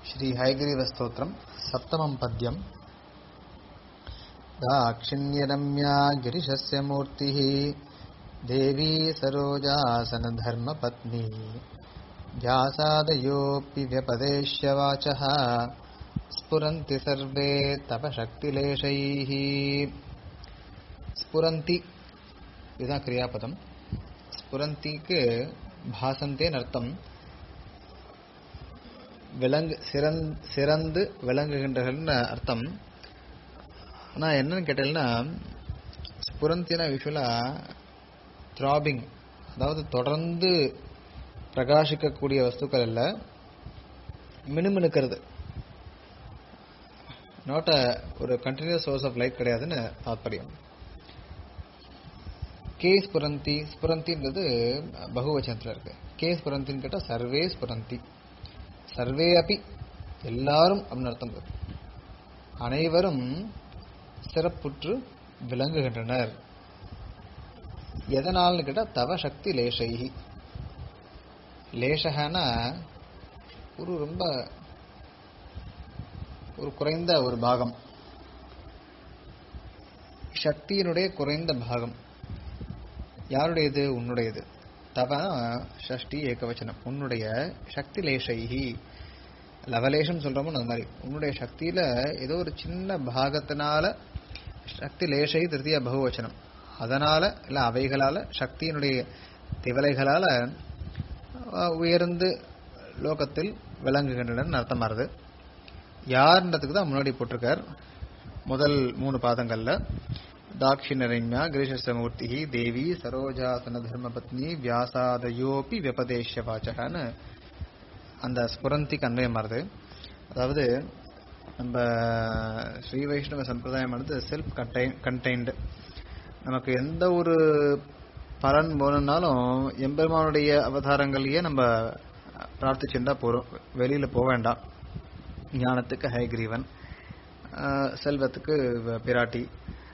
श्रीहयग्रीवस्तोत्रम् सप्तमं पद्यम् दाक्षिण्यरम्या गिरिशस्य मूर्तिः देवी सरोजासनधर्मपत्नी व्यासादयोऽपि व्यपदेश्य वाचः स्फुरन्ति सर्वे तव शक्तिलेशैः ஸ்புரந்தி இதுதான் கிரியாபதம் ஸ்புரந்திக்கு பாசந்தேன்னு அர்த்தம் விளங்கு சிறந் சிறந்து விளங்குகின்றகள்னு அர்த்தம் ஆனால் என்னன்னு கேட்டீங்கன்னா ஸ்புரந்தினா யூஸ்வலாக த்ராபிங் அதாவது தொடர்ந்து பிரகாசிக்கக்கூடிய வஸ்துக்கள் அல்ல மினுமினுக்கிறது நாட் அ ஒரு கண்டினியூஸ் சோர்ஸ் ஆஃப் லைட் கிடையாதுன்னு தாத்பரியம் கே ஸ்புரந்தி ஸ்புரந்தின்றது பகுவச்சனத்தில் இருக்கு கே ஸ்புரந்தின்னு கேட்டால் சர்வே ஸ்புரந்தி சர்வே அப்பி எல்லாரும் அப்படின்னு அர்த்தம் இருக்கு அனைவரும் சிறப்புற்று விளங்குகின்றனர் எதனால்னு கேட்டால் தவ சக்தி லேசைகி லேசகனா ஒரு ரொம்ப ஒரு குறைந்த ஒரு பாகம் சக்தியினுடைய குறைந்த பாகம் யாருடையது உன்னுடையது தவ ஷஷ்டி ஏகவச்சனம் உன்னுடைய சக்தி லேசைகி லவலேஷம் சொல்றோமோ அந்த மாதிரி உன்னுடைய சக்தியில ஏதோ ஒரு சின்ன பாகத்தினால சக்தி லேசை திருத்திய பகுவச்சனம் அதனால இல்ல அவைகளால சக்தியினுடைய திவலைகளால உயர்ந்து லோகத்தில் விளங்குகின்றன அர்த்தமாறுது யாருன்றதுக்கு தான் முன்னாடி போட்டிருக்கார் முதல் மூணு பாதங்கள்ல தாட்சிணரண்யா கிரீஷமூர்த்தி தேவி சரோஜாசன தர்மபத்னி வியாசாதயோபி வெபதேஷ வாச்சகன்னு அந்த ஸ்புரந்திக்கு அன்வயமாறுது அதாவது நம்ம ஸ்ரீ வைஷ்ணவ சம்பிரதாயமானது செல்ஃப் கண்டெயின் கண்டெய்ன்டு நமக்கு எந்த ஒரு பலன் போகணுன்னாலும் எம்பெருமானுடைய அவதாரங்களையே நம்ம பிரார்த்திச்சுட்டா போகிறோம் வெளியில் போக வேண்டாம் ஞானத்துக்கு ஹைகிரீவன் செல்வத்துக்கு பிராட்டி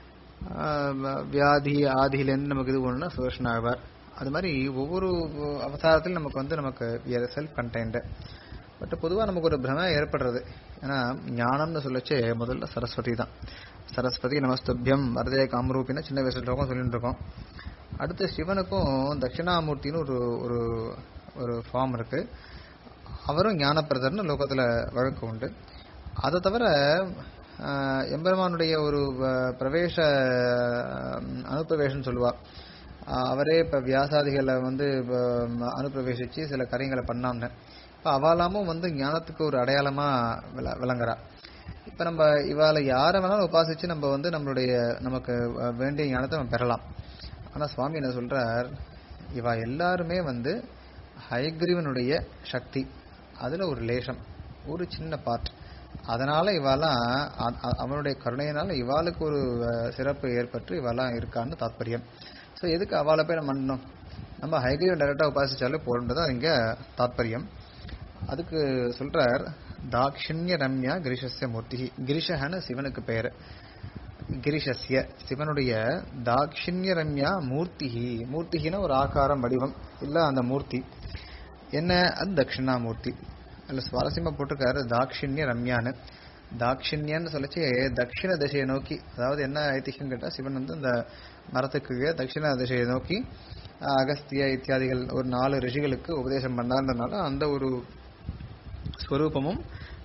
வியாதி ஆதியிலேருந்து நமக்கு இது ஒன்றுனா சுதர்ஷன் ஆவார் அது மாதிரி ஒவ்வொரு அவதாரத்திலும் நமக்கு வந்து நமக்கு செல்ஃப் கண்டெய்ன்டு பட் பொதுவாக நமக்கு ஒரு பிரமை ஏற்படுறது ஏன்னா ஞானம்னு சொல்லச்சே முதல்ல சரஸ்வதி தான் சரஸ்வதி நமஸ்துபியம் வரதே காமரூபின்னா சின்ன வயசுல சொல்லிட்டு இருக்கோம் அடுத்து சிவனுக்கும் தட்சிணாமூர்த்தின்னு ஒரு ஒரு ஒரு ஃபார்ம் இருக்கு அவரும் ஞானப்பிரதர்னு லோகத்தில் வழக்கு உண்டு அதை தவிர எம்பெருமானுடைய ஒரு பிரவேச அனுப்பிரவேசம் சொல்லுவா அவரே இப்போ வியாசாதிகளை வந்து அனுப்பிரவேசிச்சு சில காரியங்களை பண்ணாம்னு இப்போ அவலாமும் வந்து ஞானத்துக்கு ஒரு அடையாளமாக விள விளங்குறா இப்போ நம்ம இவாளை யாரை வேணாலும் உபாசிச்சு நம்ம வந்து நம்மளுடைய நமக்கு வேண்டிய ஞானத்தை நம்ம பெறலாம் ஆனால் சுவாமி என்ன சொல்றார் இவா எல்லாருமே வந்து ஹயக்ரீவனுடைய சக்தி அதில் ஒரு லேசம் ஒரு சின்ன பார்ட் அதனால இவாலாம் அவனுடைய கருணையினால இவாளுக்கு ஒரு சிறப்பு ஏற்பட்டு இவாலாம் இருக்கான்னு தாத்பரியம் ஸோ எதுக்கு அவளை போய் நம்ம பண்ணணும் நம்ம ஹைகிரீவன் டைரக்டாக உபாசிச்சாலே போடுறது இங்கே தாத்பரியம் அதுக்கு சொல்றார் தாக்ஷிண்ய ரம்யா கிரிஷஸ்ய மூர்த்தி கிரிஷஹன்னு சிவனுக்கு பெயர் கிரிஷஸ்ய சிவனுடைய தாக்ஷிண்ய ரம்யா மூர்த்திகி மூர்த்திகின ஒரு ஆகாரம் வடிவம் இல்ல அந்த மூர்த்தி என்ன அது தட்சிணாமூர்த்தி அதில் சுவாரஸ்யமா போட்டிருக்காரு தாக்ஷிண்ய ரம்யான்னு தாக்ஷிண்யன்னு சொல்லிச்சு தட்சிண திசையை நோக்கி அதாவது என்ன ஐதிஹ்யம் கேட்டால் சிவன் வந்து இந்த மரத்துக்கு தட்சிண திசையை நோக்கி அகஸ்திய இத்தியாதிகள் ஒரு நாலு ரிஷிகளுக்கு உபதேசம் பண்ணார்ன்றனால அந்த ஒரு ஸ்வரூபமும்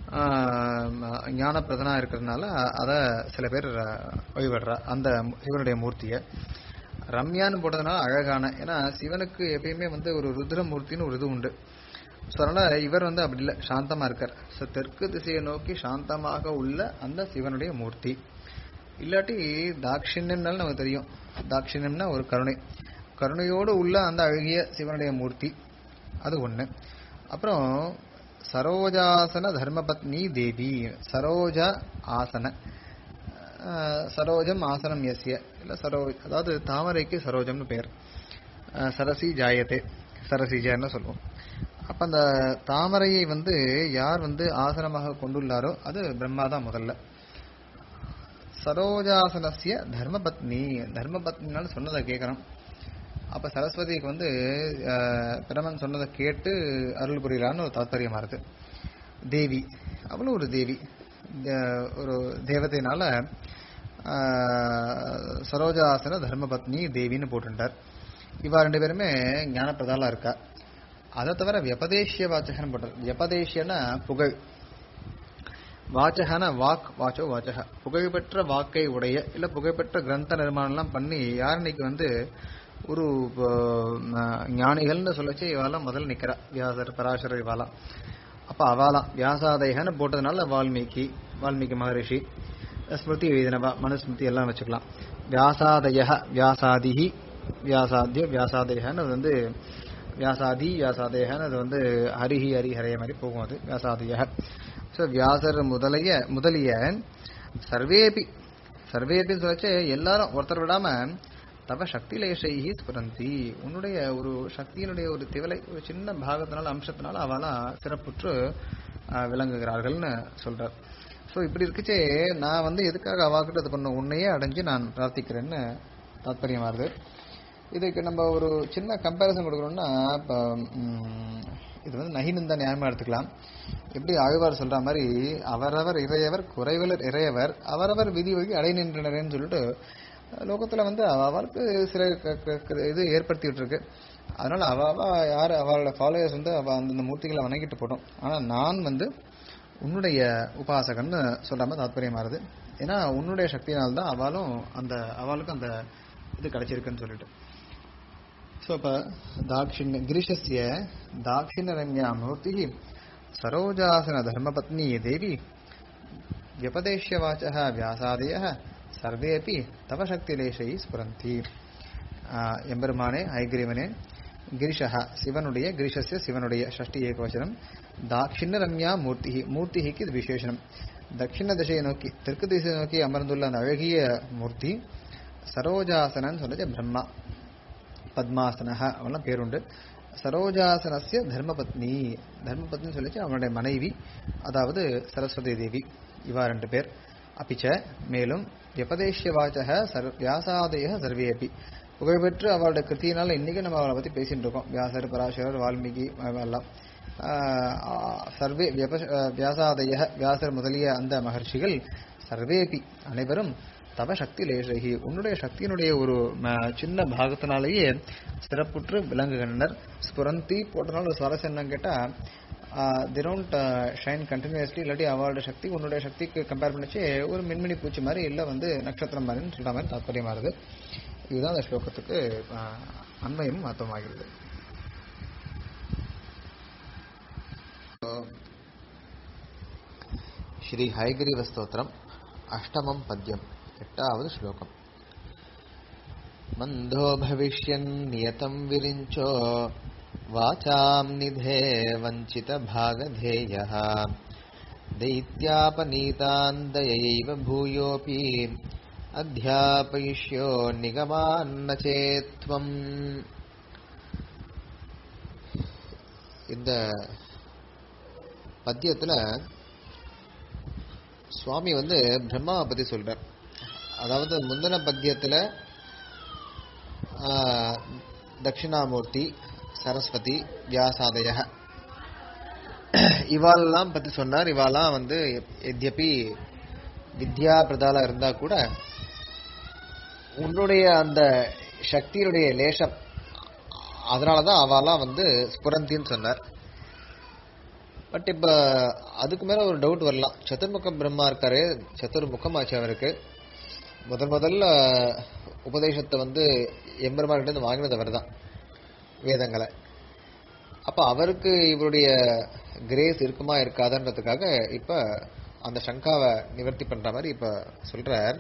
ஞானப்பிரதனா இருக்கிறதுனால அதை சில பேர் வழிபடுறா அந்த சிவனுடைய மூர்த்தியை ரம்யான்னு போட்டதுனால அழகான ஏன்னா சிவனுக்கு எப்பயுமே வந்து ஒரு ருத்ரமூர்த்தின்னு ஒரு இது உண்டு ஸோ அதனால இவர் வந்து அப்படி இல்லை சாந்தமா இருக்கார் ஸோ தெற்கு திசையை நோக்கி சாந்தமாக உள்ள அந்த சிவனுடைய மூர்த்தி இல்லாட்டி தாட்சிணியம்னால நமக்கு தெரியும் தாட்சிணியம்னா ஒரு கருணை கருணையோடு உள்ள அந்த அழகிய சிவனுடைய மூர்த்தி அது ஒன்று அப்புறம் சரோஜாசன தர்மபத்னி தேவி சரோஜா ஆசன சரோஜம் ஆசனம் எஸ்ய இல்லை சரோ அதாவது தாமரைக்கு சரோஜம்னு பெயர் சரசி ஜாயத்தே சரசிஜான்னு சொல்லுவோம் அப்போ அந்த தாமரையை வந்து யார் வந்து ஆசனமாக கொண்டுள்ளாரோ அது பிரம்மா தான் முதல்ல சரோஜாசனசிய தர்மபத்னி தர்மபத்னினாலும் சொன்னதை கேட்குறோம் அப்ப சரஸ்வதிக்கு வந்து அஹ், பிரமன் சொன்னதை கேட்டு அருள் புரியலான்னு ஒரு தாத்பரியமா இருக்கு தேவி அவளும் ஒரு தேவி தே- ஒரு தேவதையினால ஆஹ், சரோஜாசன தர்மபத்னி தேவின்னு போட்டுட்டார் இவா ரெண்டு பேருமே ஞானப்பிரதாலா இருக்கா அதை தவிர வியபதேசிய வாச்சகன்னு போட்டார் வியபதேசியனா புகழ் வாச்சகன வாக் வாச்சோ வாச்சக புகழ்பெற்ற வாக்கை உடைய இல்ல புகழ்பெற்ற கிரந்த நிர்மாணம்லாம் பண்ணி யார் இன்னைக்கு வந்து ஒரு ஆஹ், ஞானிகள்னு சொல்லச்சு இவாலாம் முதல்ல நிக்கிறா வியாசர் பராசரர் இவாலாம் அப்ப அவாலாம் வியாசாதைகன்னு போட்டதுனால வால்மீகி வால்மீகி மகரிஷி ஸ்மிருதி எழுதினவா மனுஸ்மிருதி எல்லாம் வச்சுக்கலாம் வியாசாதய வியாசாதிஹி வியாசாத்திய வியாசாதயன்னு அது வந்து வியாசாதி வியாசாதயன்னு அது வந்து ஹரிஹி ஹரிஹரைய மாதிரி போகும் அது வியாசாதய ஸோ வியாசர் முதலிய முதலிய சர்வேபி சர்வேபின்னு சொல்லச்சு எல்லாரும் ஒருத்தர் விடாம தவ சக்தி லேசைஹி ஸ்புரந்தி உன்னுடைய ஒரு சக்தியினுடைய ஒரு திவலை ஒரு சின்ன பாகத்தினால அம்சத்தினால அவெல்லாம் சிறப்புற்று ஆஹ், விளங்குகிறார்கள்னு சொல்றார் ஸோ இப்படி இருக்குச்சே நான் வந்து எதுக்காக அவாக்கிட்ட இது பண்ண உன்னையே அடைஞ்சு நான் பிரார்த்திக்கிறேன்னு தாத்பரியமா வருது இதுக்கு நம்ம ஒரு சின்ன கம்பேரிசன் கொடுக்கணும்னா இப்போ இது வந்து நகினந்த நியாயமா எடுத்துக்கலாம் எப்படி ஆழ்வார் சொல்ற மாதிரி அவரவர் இறையவர் குறைவலர் இறையவர் அவரவர் விதி வழி அடை நின்றனரேன்னு சொல்லிட்டு லோகத்துல வந்து அவளுக்கு சில க- க- க- இது ஏற்படுத்திட்டு இருக்கு அதனால அவ அவ யார் அவளோட ஃபாலோயர்ஸ் வந்து அவ அந்தந்த மூர்த்திகளை வணங்கிட்டு போட்டோம் ஆனா நான் வந்து உன்னுடைய உபாசகன்னு சொல்லாம தாத்பரியமா இருது ஏன்னா உன்னுடைய சக்தியினால்தான் அவளும் அந்த அவளுக்கும் அந்த இது கிடைச்சிருக்குன்னு சொல்லிட்டு ஸோ இப்போ தாட்சிண்ய கிரீஷஸ்ய தாட்சிண்யரண்யா மூர்த்தி சரோஜாசன தர்மபத்னி தேவி வியபதேஷ்ய வாச்சः வியாசாதயः சர்வேபி தவ சக்திலேஷை ஸ்புரந்தி ஆஹ் எம்பெருமானே ஐகிரீவனே கிரிஷः சிவனுடைய கிரிஷஸ்ய சிவனுடைய ஷஷ்டி ஏகவச்சனம் தாட்சிணரம்யா மூர்த்தி மூர்த்திக்கு இது விசேஷனம் தட்சிண திசையை நோக்கி தெற்கு திசையை நோக்கி அமர்ந்துள்ள அந்த அழகிய மூர்த்தி சரோஜாசனன்னு சொல்லச்சு பிரம்மா பத்மாசனஹ அவெல்லாம் பேருண்டு சரோஜாசனஸ்ய தர்மபத்னி தர்மபத்னி சொல்லிச்சு அவனுடைய மனைவி அதாவது சரஸ்வதி தேவி இவா ரெண்டு பேர் அப்பிச்ச மேலும் வியபதேஷ்ய வாச்சக சர் வியாசாதய சர்வேபி புகழ்பெற்று அவளுடைய கிருத்தியினால இன்னைக்கு நம்ம அவளை பத்தி பேசிட்டு இருக்கோம் வியாசர் பராசரர் வால்மீகி எல்லாம் ஆஹ் சர்வே வியப- வியாசாதய வியாசர் முதலிய அந்த மகர்ஷிகள் சர்வேபி அனைவரும் தவ சக்தி லேசகி உன்னுடைய சக்தியினுடைய ஒரு ம- சின்ன பாகத்தினாலேயே சிறப்புற்று விளங்குகின்றனர் ஸ்புரந்தி போட்டனால ஒரு சுவாரஸ்யம் என்னன்னு கேட்டா தி டோன்ட் ஷைன் கண்டினியூஸ்லி இல்லாட்டி அவளோட சக்தி உன்னுடைய சக்திக்கு கம்பேர் பண்ணிச்சு ஒரு மின்மினி பூச்சி மாதிரி இல்லை வந்து நட்சத்திரம் மாதிரின்னு சொல்ற மாதிரி தாற்பயமா இருக்கு இதுதான் அந்த ஸ்லோகத்துக்கு ஆஹ், அன்வயம் அர்த்தமாகிறது శ్రీ హయగ్రీవ స్తోత్రం అష్టమం పద్యం ఎట్టావది శ్లోకం మందో భవిష్యన్ నియతం విరించో వాచాం నిధే వంచిత భాగధేయ దైత్యాపనీతాన్ దయైవ భూయోపి అధ్యాపయిష్యో నిగమాన్న చేత్వం இந்த பத்தியத்துல சுவாமி வந்து பிரம்மாவை பத்தி சொல்றார் அதாவது முந்தின பத்தியத்துல ஆஹ், தட்சிணாமூர்த்தி சரஸ்வதி வியாசாதய இவாளெல்லாம் பத்தி சொன்னார் இவாலாம் வந்து எத்யபி வித்யா பிரதாலா இருந்தா கூட உன்னுடைய அந்த சக்தியினுடைய லேசம் அதனாலதான் அவாலாம் வந்து ஸ்புரந்தின்னு சொன்னார் பட் இப்ப அதுக்கு மேல ஒரு டவுட் வரலாம் சதுர்முக பிரம்மா இருக்காரு சதுர்முகமாச்சு அவருக்கு முதல் முதல்ல உபதேசத்தை வந்து எம்பெருமான் கிட்ட இருந்து வாங்கினது அவர்தான் வேதங்களை அப்ப அவருக்கு இவருடைய கிரேஸ் இருக்குமா இருக்காதுன்றதுக்காக இப்ப அந்த சங்காவை நிவர்த்தி பண்ற மாதிரி இப்ப சொல்றார்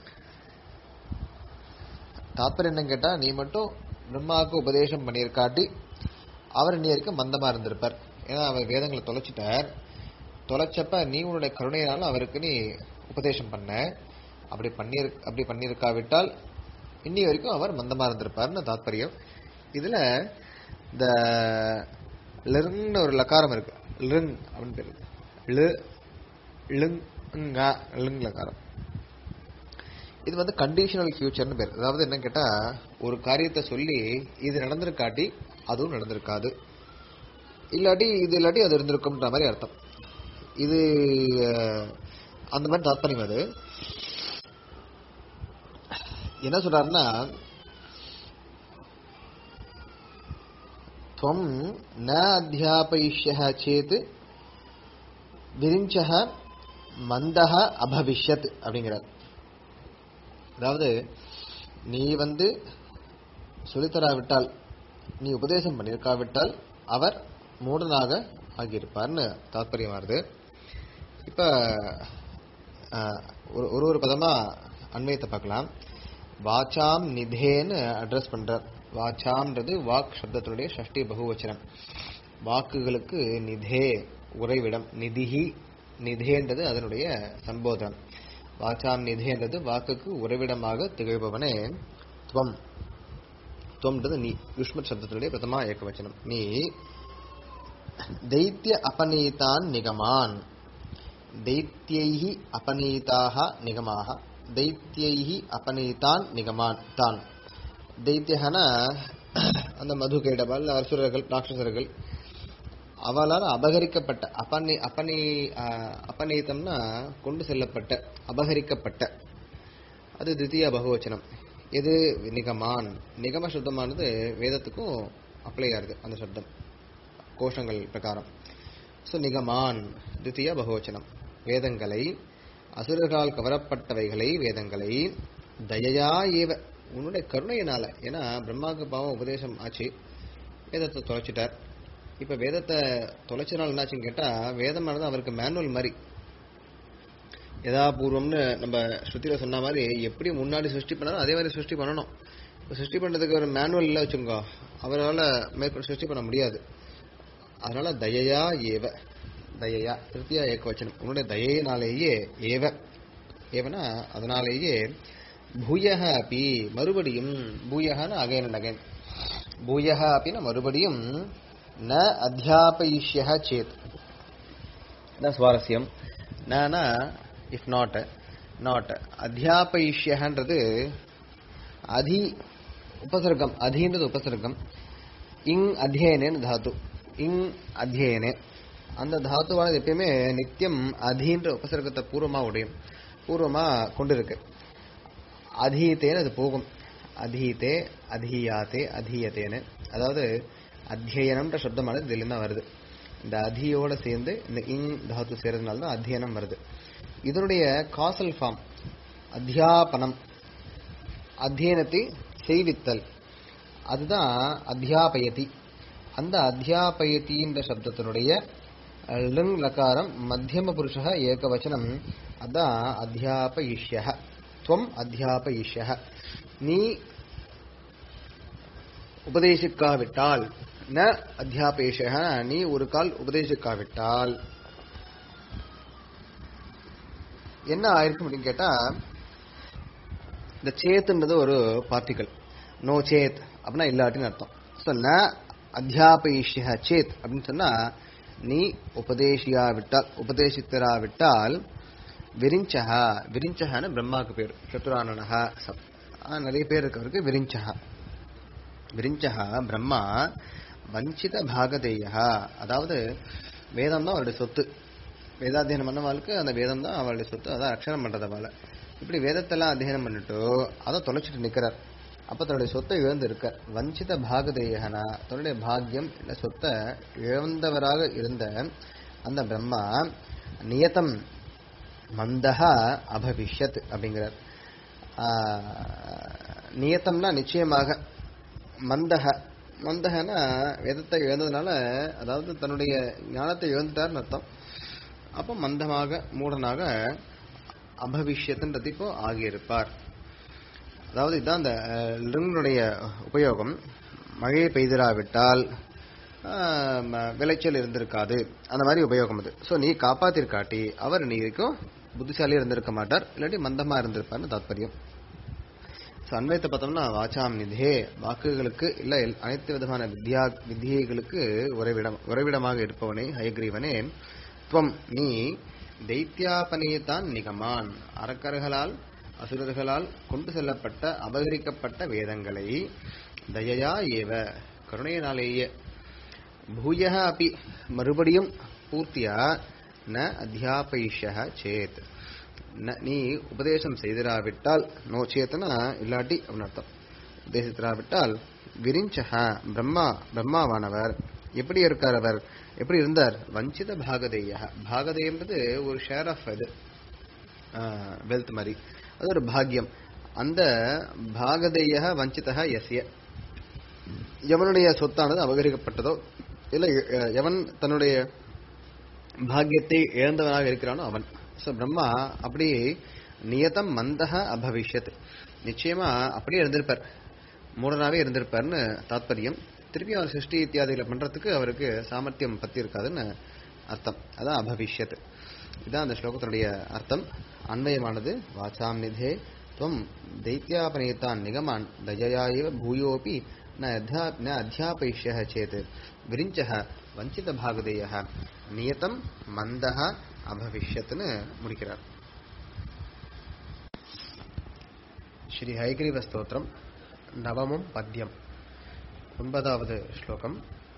தாத்பரம் என்னன்னு கேட்டா நீ மட்டும் பிரம்மாவுக்கு உபதேசம் பண்ணியிருக்காட்டி அவர் இன்னி வரைக்கும் மந்தமா இருந்திருப்பார் ஏன்னா அவர் வேதங்களை தொலைச்சிட்டார் தொலைச்சப்ப நீ உன்னுடைய கருணையினால அவருக்கு நீ உபதேசம் பண்ண அப்படி பண்ணிரு அப்படி பண்ணியிருக்காவிட்டால் இன்னி வரைக்கும் அவர் மந்தமா இருந்திருப்பார்னு தாத்பரியம் இதுல இந்த லிருன்னு ஒரு லக்காரம் இருக்கு லிருங் அப்படின்னு பேரு லு லிங் லிங் லக்காரம் இது வந்து கண்டிஷனல் ஃபியூச்சர்னு பேர் அதாவது என்ன கேட்டா ஒரு காரியத்தை சொல்லி இது நடந்திருக்காட்டி அதுவும் நடந்திருக்காது இல்லாட்டி இது இல்லாட்டி அது இருந்திருக்கும்ன்ற மாதிரி அர்த்தம் இது அஹ், அந்த மாதிரி தாத்பரியம் அது என்ன சொல்றாருன்னா துவம் ந அத்தியாபயிஷ்ய சேத் விரிஞ்சக மந்தக அபவிஷ்யத் அப்படிங்கிறார் அதாவது நீ வந்து சொல்லித்தராவிட்டால் நீ உபதேசம் பண்ணியிருக்காவிட்டால் அவர் மூடனாக ஆகியிருப்பார்னு தாத்பரியம் வருது இப்ப அஹ், ஒரு ஒரு ஒரு பதமா அண்மையத்தை பார்க்கலாம் வாச்சாம் நிதேன்னு அட்ரஸ் பண்றார் வாச்சாம்ன்றது வாக் சப்தத்தினுடைய ஷஷ்டி பகுவச்சனம் வாக்குகளுக்கு நிதே உறைவிடம் நிதிஹி நிதேன்றது அதனுடைய சம்போதனம் வாச்சாம் நிதேன்றது வாக்குக்கு உறைவிடமாக திகழ்பவனே துவம் துவம்ன்றது நீ யுஷ்மத் சப்தத்தினுடைய பிரதமா ஏகவச்சனம் நீ தைத்திய அபநீதான் நிகமான் தைத்தியைஹி அபநீதாக நிகமாக தைத்தியைஹி அபநீதான் நிகமான் தான் தைத்தியகன அந்த மது கேடபால் அசுரர்கள் ராட்சசர்கள் அவளால் அபகரிக்கப்பட்ட அபநீ அபநீ ஆஹ், அபநீதம்னா கொண்டு செல்லப்பட்ட அபகரிக்கப்பட்ட அது தித்திய பகுவச்சனம் இது நிகமான் நிகம சப்தமானது வேதத்துக்கும் அப்ளை ஆகுது அந்த சப்தம் கோஷங்கள் பிரகாரம் ஸோ நிகமான் தித்திய பகுவச்சனம் வேதங்களை அசுரர்களால் கவரப்பட்டவைகளை வேதங்களை தயையா ஏவ உன்னுடைய கருணையினால ஏன்னா பிரம்மாவுக்கு பாவம் உபதேசம் ஆச்சு வேதத்தை தொலைச்சிட்டார் இப்ப வேதத்தை தொலைச்சனால என்னாச்சுன்னு கேட்டா வேதமானது அவருக்கு மேனுவல் மாதிரி யதாபூர்வம்னு நம்ம ஸ்ருதியில சொன்ன மாதிரி எப்படி முன்னாடி சிருஷ்டி பண்ணாரோ அதே மாதிரி சிருஷ்டி பண்ணணும் இப்ப சிருஷ்டி பண்றதுக்கு ஒரு மேனுவல் இல்லை வச்சுக்கோ அவரால் மேற்கொண்டு சிருஷ்டி பண்ண முடியாது அதனால தயையா ஏவ தயையா திருப்தியா ஏக்க வச்சனம் உன்னுடைய தயையினாலேயே ஏவ ஏவனா அதனாலேயே பூயக அப்பி மறுபடியும் பூயகன்னு அகைன் அண்ட் அகைன் பூயக அப்படின்னா மறுபடியும் ந அத்தியாபயிஷ்ய சேத் இதான் சுவாரஸ்யம் நானா இஃப் நாட் நாட் அத்தியாபயிஷ்யன்றது அதி உபசர்க்கம் அதின்றது உபசர்க்கம் இங் அத்தியனேன்னு தாத்து இங் அத்தியனே அந்த தாத்துவானது எப்பயுமே நித்தியம் அதீன்ற உபசர்க்கத்தை பூர்வமா உடையும் பூர்வமா கொண்டிருக்கு அதீத்தேன்னு அது போகும் அதீத்தே அதீயாத்தே அதீயத்தேன்னு அதாவது அத்தியனம்ன்ற சப்தமானது இதுல தான் வருது இந்த அதியோட சேர்ந்து இந்த இங் தாத்து சேர்றதுனால தான் அத்தியனம் வருது இதனுடைய காசல் ஃபார்ம் அத்தியாபனம் அத்தியனத்தை செய்வித்தல் அதுதான் அத்தியாபயதி அந்த அத்தியாபயத்தின்ற சப்தத்தினுடைய லிங் லகாரம் மத்தியம புருஷ ஏகவச்சனம் அதான் அத்தியாபயிஷ்ய துவம் அத்தியாபயிஷ்ய நீ உபதேசிக்காவிட்டால் ந அத்தியாபயிஷ நீ ஒரு கால் உபதேசிக்காவிட்டால் என்ன ஆயிருக்கும் அப்படின்னு கேட்டா இந்த சேத்துன்றது ஒரு பார்ட்டிகல் நோ சேத் அப்படின்னா இல்லாட்டின்னு அர்த்தம் ஸோ ந அத்தியாபயிஷ்ய சேத் அப்படின்னு சொன்னா நீ உபதேசியாவிட்டால் உபதேசித்தராவிட்டால் விரிஞ்சஹா விரிஞ்சஹான்னு பிரம்மாவுக்கு பேர் சத்துரானனஹா சப் ஆ, நிறைய பேர் இருக்கவருக்கு விரிஞ்சஹா விரிஞ்சஹா பிரம்மா வஞ்சித பாகதேயா அதாவது வேதம் தான் அவருடைய சொத்து வேதாத்தியனம் பண்ணவாளுக்கு அந்த வேதம் தான் அவளுடைய சொத்து அதான் அக்ஷரம் பண்றது அவளை இப்படி வேதத்தெல்லாம் அத்தியனம் பண்ணிட்டு அதை தொலைச்சிட்டு நிக்கிறார் அப்ப தன்னுடைய சொத்தை இழந்து இருக்கார் வஞ்சித பாகதேயகனா தன்னுடைய பாக்கியம் இல்ல சொத்தை இழந்தவராக இருந்த அந்த பிரம்மா நியதம் மந்தஹா அபவிஷ்யத் அப்படிங்கிறார் ஆஹ், நியத்தம்னா நிச்சயமாக மந்தக மந்தகனா வேதத்தை இழந்ததுனால அதாவது தன்னுடைய ஞானத்தை இழந்துட்டார்னு அர்த்தம் அப்போ மந்தமாக மூடனாக அபவிஷ்யத்துன்றது இப்போ ஆகியிருப்பார் அதாவது இதுதான் அந்த லிங்கனுடைய உபயோகம் மழை பெய்திராவிட்டால் ஆஹ், ம- விளைச்சல் இருந்திருக்காது அந்த மாதிரி உபயோகம் அது ஸோ நீ காப்பாத்திருக்காட்டி அவர் நீக்கும் புத்திசாலியா இருந்திருக்க மாட்டார் இல்லாட்டி மந்தமா இருந்திருப்பார்னு தாத்பரியம் ஸோ அன்வயத்தை பார்த்தோம்னா வாச்சாம் நிதே வாக்குகளுக்கு இல்ல எல்- அனைத்து விதமான வித்யா வித்தியைகளுக்கு உறைவிடம் உறைவிடமாக இருப்பவனே ஹயக்ரீவனே துவம் நீ தைத்தியாபனையத்தான் நிகமான் அரக்கர்களால் அசுரர்களால் கொண்டு செல்லப்பட்ட அபகரிக்கப்பட்ட வேதங்களை தயையா ஏவ கருணையினாலேயே பூயக அப்பி மறுபடியும் பூர்த்தியா ந அத்தியாபயிஷ சேத் ந- நீ உபதேசம் செய்திராவிட்டால் நோ சேத்தனா இல்லாட்டி அப்படின்னு அர்த்தம் உபதேசித்திராவிட்டால் விரிஞ்சக பிரம்மா பிரம்மாவானவர் எப்படி இருக்கார் அவர் எப்படி இருந்தார் வஞ்சித பாகதேய பாகதேயன்றது ஒரு ஷேர் ஆஃப் இது வெல்த் மாதிரி அது ஒரு பாக்கியம் அந்த பாகதேய வஞ்சிதா எஸ்ய எவனுடைய சொத்தானது அபகரிக்கப்பட்டதோ இல்ல எ- எவன் தன்னுடைய பாக்கியத்தை இழந்தவனாக இருக்கிறானோ அவன் சோ பிரம்மா அப்படி நியதம் மந்தக அபவிஷ்யத் நிச்சயமா அப்படியே இருந்திருப்பார் மூடனாவே இருந்திருப்பார்னு தாத்பரியம் திருப்பி அவர் சிருஷ்டி இத்தியாதிகளை பண்றதுக்கு அவருக்கு சாமர்த்தியம் பத்தி இருக்காதுன்னு அர்த்தம் அதான் அபவிஷ்யத் இதான் அந்த ஸ்லோகத்தினுடைய அர்த்தம் அன்வயமானது வாசாம் நிதே துவம் தைத்யாபனேதான் நிகமான் தயயா இவ பூயோபி ந அத்தியா ந அத்தியாபயிஷ்ய சேத் விரிஞ்சக வஞ்சித பாகதேய நியதம் மந்தக அபவிஷ்யத்னு முடிக்கிறார் ஸ்ரீ ஹைகிரீவ ஸ்தோத்திரம் நவமம் பத்யம் ஒன்பதாவது ஸ்லோகம்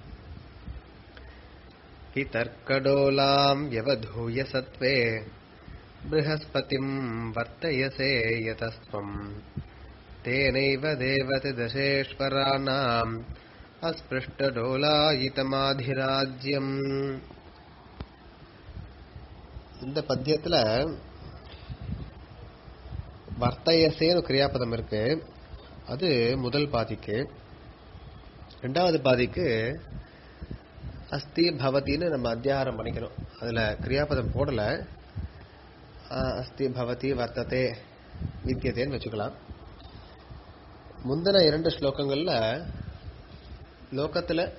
वितर्कडोलाम् व्यवधूय सत्त्वे बृहस्पतिम् वर्तयसे यतस्त्वम् तेनैव देवति दशेश्वराणाम् अस्पृष्टडोलायितमाधिराज्यम् இந்த பத்தியத்துல வர்த்தயசேன்னு கிரியாபதம் இருக்கு அது முதல் பாதிக்கு ரெண்டாவது பாதிக்கு அஸ்தி பவதின்னு நம்ம அத்தியாரம் பண்ணிக்கணும் அதுல கிரியாபதம் போடல ஆஹ், அஸ்தி பவதி வர்த்ததே வித்தியதேன்னு வச்சுக்கலாம் முந்தின இரண்டு ஸ்லோகங்கள்ல லோகத்துல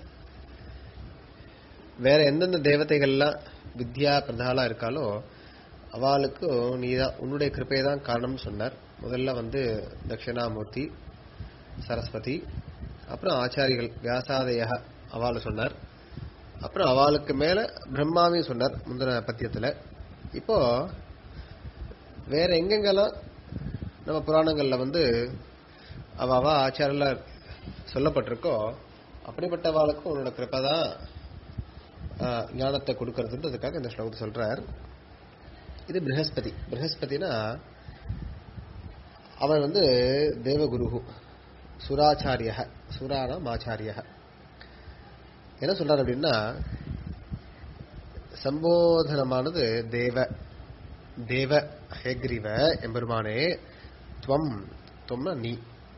வேற எந்தெந்த தேவதைகள்லாம் வித்யா பிரதாலா இருக்காலோ அவளுக்கு நீதான் உன்னுடைய கிருபை தான் காரணம்னு சொன்னார் முதல்ல வந்து தட்சிணாமூர்த்தி சரஸ்வதி அப்புறம் ஆச்சாரிகள் வியாசாதய அவளை சொன்னார் அப்புறம் அவளுக்கு மேல பிரம்மாவையும் சொன்னார் முந்தின பத்தியத்துல இப்போ வேற எங்கெங்கெல்லாம் நம்ம புராணங்கள்ல வந்து அவ அவ ஆச்சாரில சொல்லப்பட்டிருக்கோ அப்படிப்பட்ட அவளுக்கும் உன்னோட கிருப்பை தான் ஆஹ், ஞானத்தை கொடுக்கறதுன்றதுக்காக இந்த ஸ்லோகத்தை சொல்றார் இது பிரகஸ்பதி பிரகஸ்பதினா அவன் வந்து தேவகுரு சுராச்சாரிய சுராணம் ஆச்சாரிய என்ன சொல்றாரு அப்படின்னா சம்போதனமானது தேவ தேவ ஹேக்ரிவ எம்பெருமானே துவம் துவம்னா நீ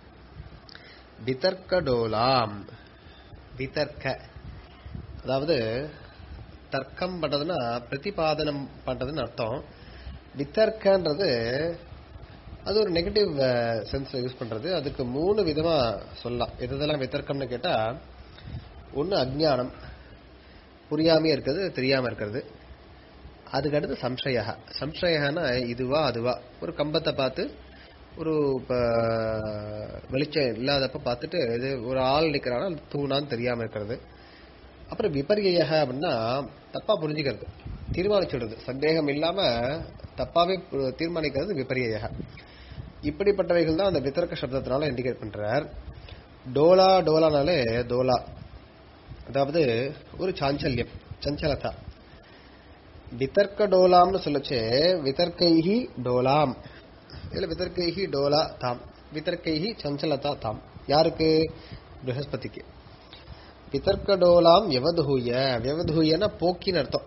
விதர்க்கடோலாம் விதர்க்க அதாவது தர்க்கம் பண்றதுன்னா பிரதிபாதனம் பண்றதுன்னு அர்த்தம் வித்தர்க்கன்றது அது ஒரு நெகட்டிவ் சென்ஸ்ல யூஸ் பண்றது அதுக்கு மூணு விதமா சொல்லலாம் எது இதெல்லாம் வித்தர்க்கம்னு கேட்டா ஒண்ணு அஜ்ஞானம் புரியாமையே இருக்கிறது தெரியாம இருக்கிறது அதுக்கு அடுத்து சம்சய சம்சயனா இதுவா அதுவா ஒரு கம்பத்தை பார்த்து ஒரு இப்ப வெளிச்சம் இல்லாதப்ப பார்த்துட்டு இது ஒரு ஆள் நிக்கிறானா அது தூணான்னு தெரியாம இருக்கிறது அப்புறம் விபரிய அப்படின்னா தப்பா புரிஞ்சுக்கிறது தீர்மானிச்சுடுறது சந்தேகம் இல்லாம தப்பாவே பு- தீர்மானிக்கிறது விபரிய இப்படிப்பட்டவைகள் தான் அந்த வித்தர்க்க சப்தத்தினால இண்டிகேட் பண்றார் டோலா டோலானாலே டோலா அதாவது ஒரு சாஞ்சல்யம் சஞ்சலதா விதர்க்க டோலாம்னு சொல்லச்சே விதர்க்கைஹி டோலாம் இதுல விதர்க்கைஹி டோலா தாம் விதர்க்கைஹி சஞ்சலதா தாம் யாருக்கு ப்ரஹஸ்பதிக்கு விதர்க்க டோலாம் எவதூய வியவதூயன போக்கின்னு அர்த்தம்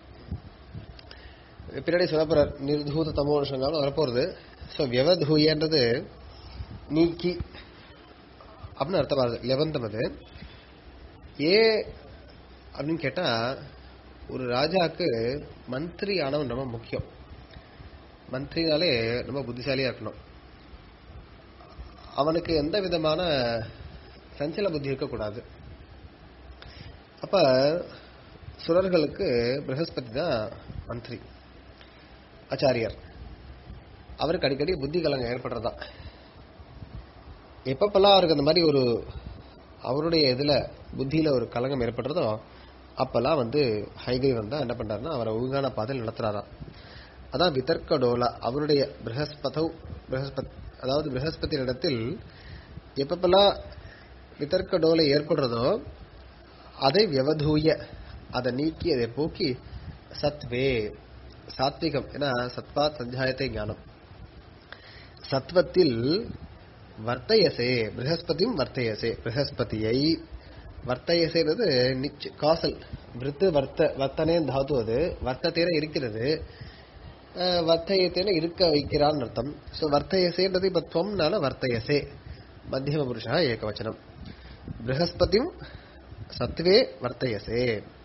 பின்னாடி சொல்ல போறார் நிர்தூத தமோஷங்காலும் வரப்போறது ஸோ வியவதூயன்றது நீக்கி அப்படின்னு அர்த்தம் வருது லெவந்தம் அது ஏ அப்படின்னு கேட்டா ஒரு ராஜாக்கு மந்திரி ஆனவன் ரொம்ப முக்கியம் மந்திரினாலே ரொம்ப புத்திசாலியா இருக்கணும் அவனுக்கு எந்த விதமான சஞ்சல புத்தி இருக்கக்கூடாது அப்ப சுரர்களுக்கு பிரகஸ்பதி தான் மந்திரி ஆச்சாரியர் அவருக்கு அடிக்கடி புத்தி கலங்க ஏற்படுறதா எப்பப்பெல்லாம் அவருக்கு அந்த மாதிரி ஒரு அவருடைய இதுல புத்தியில ஒரு கலங்கம் ஏற்படுறதோ அப்பெல்லாம் வந்து ஹைகிரீவன் தான் என்ன பண்றாருன்னா அவரை ஒழுங்கான பாதையில் நடத்துறாராம் அதான் விதர்க்க டோலா அவருடைய பிரகஸ்பதவ் பிரகஸ்பத் அதாவது பிரகஸ்பதி இடத்தில் எப்பப்பெல்லாம் விதர்க்க டோலை ஏற்படுறதோ அதை வியவதூய அதை நீக்கி அதை போக்கி சத்வே சாத்விகம் ஏன்னா சத்வாத் சஞ்சாயத்தை ஞானம் சத்வத்தில் வர்த்தயசே ப்ரஹஸ்பதியும் வர்த்தயசே ப்ரஹஸ்பதியை வர்த்தயசேன்றது நிச் காசல் விருத்து வர்த்த வர்த்தனே தாது அது வர்த்தத்தேன இருக்கிறது அஹ், வர்த்தயத்தேன இருக்க வைக்கிறான்னு அர்த்தம் ஸோ வர்த்தயசேன்றது இப்போ துவம்னால வர்த்தயசே மத்தியம புருஷா ஏகவச்சனம் ப்ரஹஸ்பதியும் சத்வே வர்த்தயசே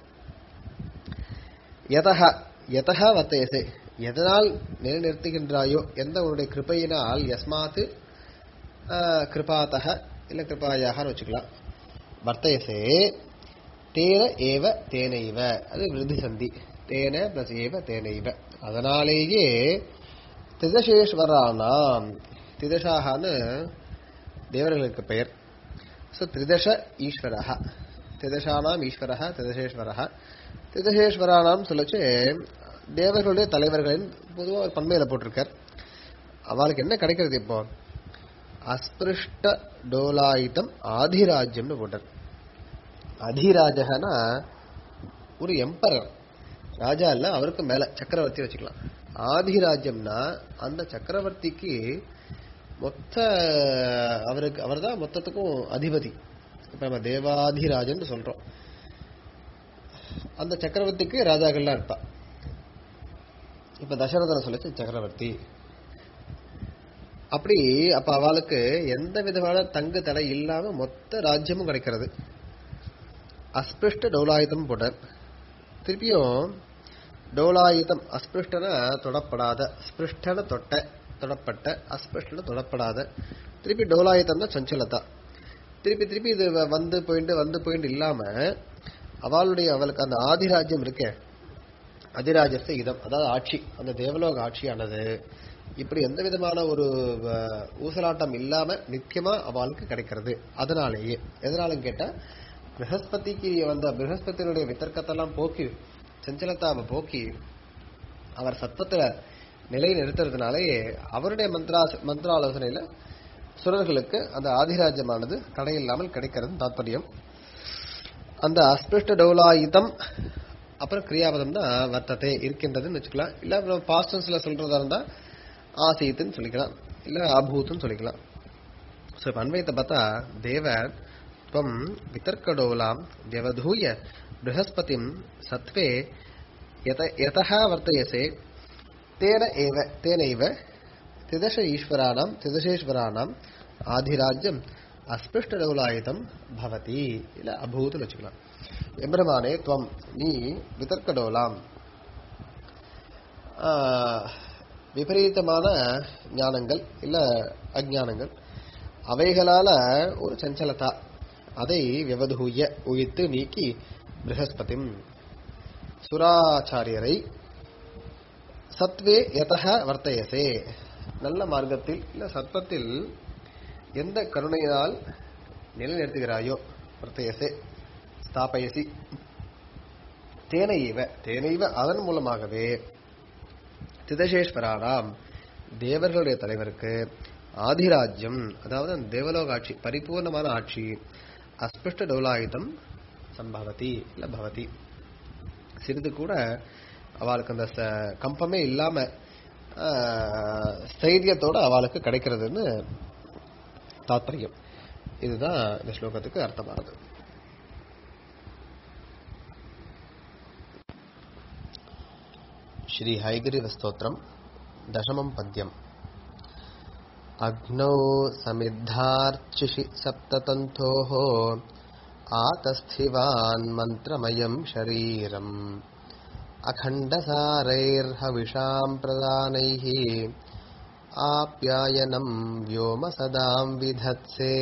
யதஹ யதஹ வர்த்தயசே எதனால் நிலைநிறுத்துகின்றாயோ எந்த உன்னுடைய கிருபையினால் யஸ்மாத்து ஆஹ், கிருபாதக இல்ல கிருபாயாகனு வச்சுக்கலாம் வர்த்தயசே தேன ஏவ தேனைவ அது விருதி சந்தி தேன பிளஸ் ஏவ தேனைவ அதனாலேயே திதசேஸ்வரானாம் திதசாகான்னு தேவர்களுக்கு பெயர் ஸோ திரிதச ஈஸ்வரः திதசானாம் ஈஸ்வரः திதசேஸ்வரः திதசேஸ்வரானாம் சொல்லச்சு தேவர்களுடைய தலைவர்களின் பொதுவாக ஒரு பண்மையில போட்டிருக்கார் அவளுக்கு என்ன கிடைக்கிறது இப்போ அஸ்பிருஷ்ட டோலாயுதம் ஆதிராஜ்யம்னு போட்டார் அதிராஜகனா ஒரு எம்பரர் ராஜா இல்ல அவருக்கு மேல சக்கரவர்த்தி வச்சுக்கலாம் ஆதிராஜ்யம்னா அந்த சக்கரவர்த்திக்கு மொத்த அவருக்கு அவர்தான் மொத்தத்துக்கும் அதிபதி இப்ப நம்ம தேவாதிராஜன் சொல்றோம் அந்த சக்கரவர்த்திக்கு ராஜாக்கள்லாம் இருப்பா இப்ப தசரதனை சொல்லிச்சு சக்கரவர்த்தி அப்படி அப்ப அவளுக்கு எந்த விதமான தங்கு தடை இல்லாம மொத்த ராஜ்யமும் கிடைக்கிறது அஸ்பிருஷ்ட டௌலாயுதம் போட்டார் திருப்பியும் டௌலாயுதம் அஸ்பிருஷ்டன தொடப்படாத ஸ்பிருஷ்டன தொட்ட தொடப்பட்ட அஸ்பிருஷ்டன தொடப்படாத திருப்பி டௌலாயுதம்னா சஞ்சலதா திருப்பி திருப்பி இது வ- வந்து போயிட்டு வந்து போயிட்டு இல்லாம அவளுடைய அவளுக்கு அந்த ஆதிராஜ்யம் இருக்கே அதிராஜத்தை இதம் அதாவது ஆட்சி அந்த தேவலோக ஆட்சியானது இப்படி எந்த விதமான ஒரு அஹ், ஊசலாட்டம் இல்லாம நித்தியமா அவளுக்கு கிடைக்கிறது அதனாலேயே எதனாலும் கேட்டா பிரகஸ்பதிக்கு வந்த பிரகஸ்பதியினுடைய வித்தர்க்கத்தெல்லாம் போக்கி சஞ்சலத்தாவை போக்கி அவர் சத்தத்துல நிலை நிறுத்துறதுனாலேயே அவருடைய மந்திரா மந்திராலோசனையில சுரர்களுக்கு அந்த ஆதிராஜ்யமானது தடையில்லாமல் கிடைக்கிறது தாற்பயம் அந்த அஸ்பிருஷ்ட டௌலாயுதம் அப்புறம் கிரியாபதம் தான் வர்த்தத்தை இருக்கின்றதுன்னு வச்சுக்கலாம் இல்ல நம்ம பாஸ்டன்ஸ்ல சொல்றதா இருந்தா ஆசீத்துன்னு சொல்லிக்கலாம் இல்ல அபூத்துன்னு சொல்லிக்கலாம் ஸோ இப்போ அன்வயத்தை பார்த்தா தேவர் துவம் விதர்க்கடோலாம் தேவதூய ப்ரஹஸ்பதிம் சத்வே யத யதா வர்த்தயசே தேன ஏவ தேனைவ திதச ஈஸ்வராணாம் திதசேஸ்வராணாம் ஆதிராஜ்யம் அஸ்பிருஷ்டடௌலாயுதம் பவதி இல்ல அபூத்துன்னு வச்சுக்கலாம் எம்பெருமானே துவம் நீ விதர்க்கடோலாம் ஆஹ், விபரீதமான ஞானங்கள் இல்ல அஜ்ஞானங்கள் அவைகளால ஒரு சஞ்சலதா அதை விவதூய உயித்து நீக்கி ப்ரஹஸ்பதிம் சுராச்சாரியரை சத்வே யதஹ வர்த்தயசே நல்ல மார்க்கத்தில் இல்ல சத்வத்தில் எந்த கருணையினால் நிலைநிறுத்துகிறாயோ வர்த்தயசே ஸ்தாபயசி தேனைவ தேனைவ அதன் மூலமாகவே திதசேஸ்வராராம் தேவர்களுடைய தலைவருக்கு ஆதிராஜ்யம் அதாவது அந்த தேவலோக ஆட்சி பரிபூர்ணமான ஆட்சி அஸ்பிருஷ்ட டௌலாயுதம் சம்பவதி இல்ல பவதி சிறிது கூட அவளுக்கு அந்த ச- கம்பமே இல்லாம ஆஹ், ஸ்தைரியத்தோட அவளுக்கு கிடைக்கிறதுன்னு தாத்பரியம் இதுதான் இந்த ஸ்லோகத்துக்கு அர்த்தமானது श्री हैगिरिवस्तोत्रम् दशमं पद्यम् अग्नौ समिद्धार्चिषि सप्ततन्थोः आतस्थिवान् मन्त्रमयम् शरीरम् अखण्डसारैर्हविषाम् प्रदानैः आप्यायनम् व्योम सदाम् विधत्से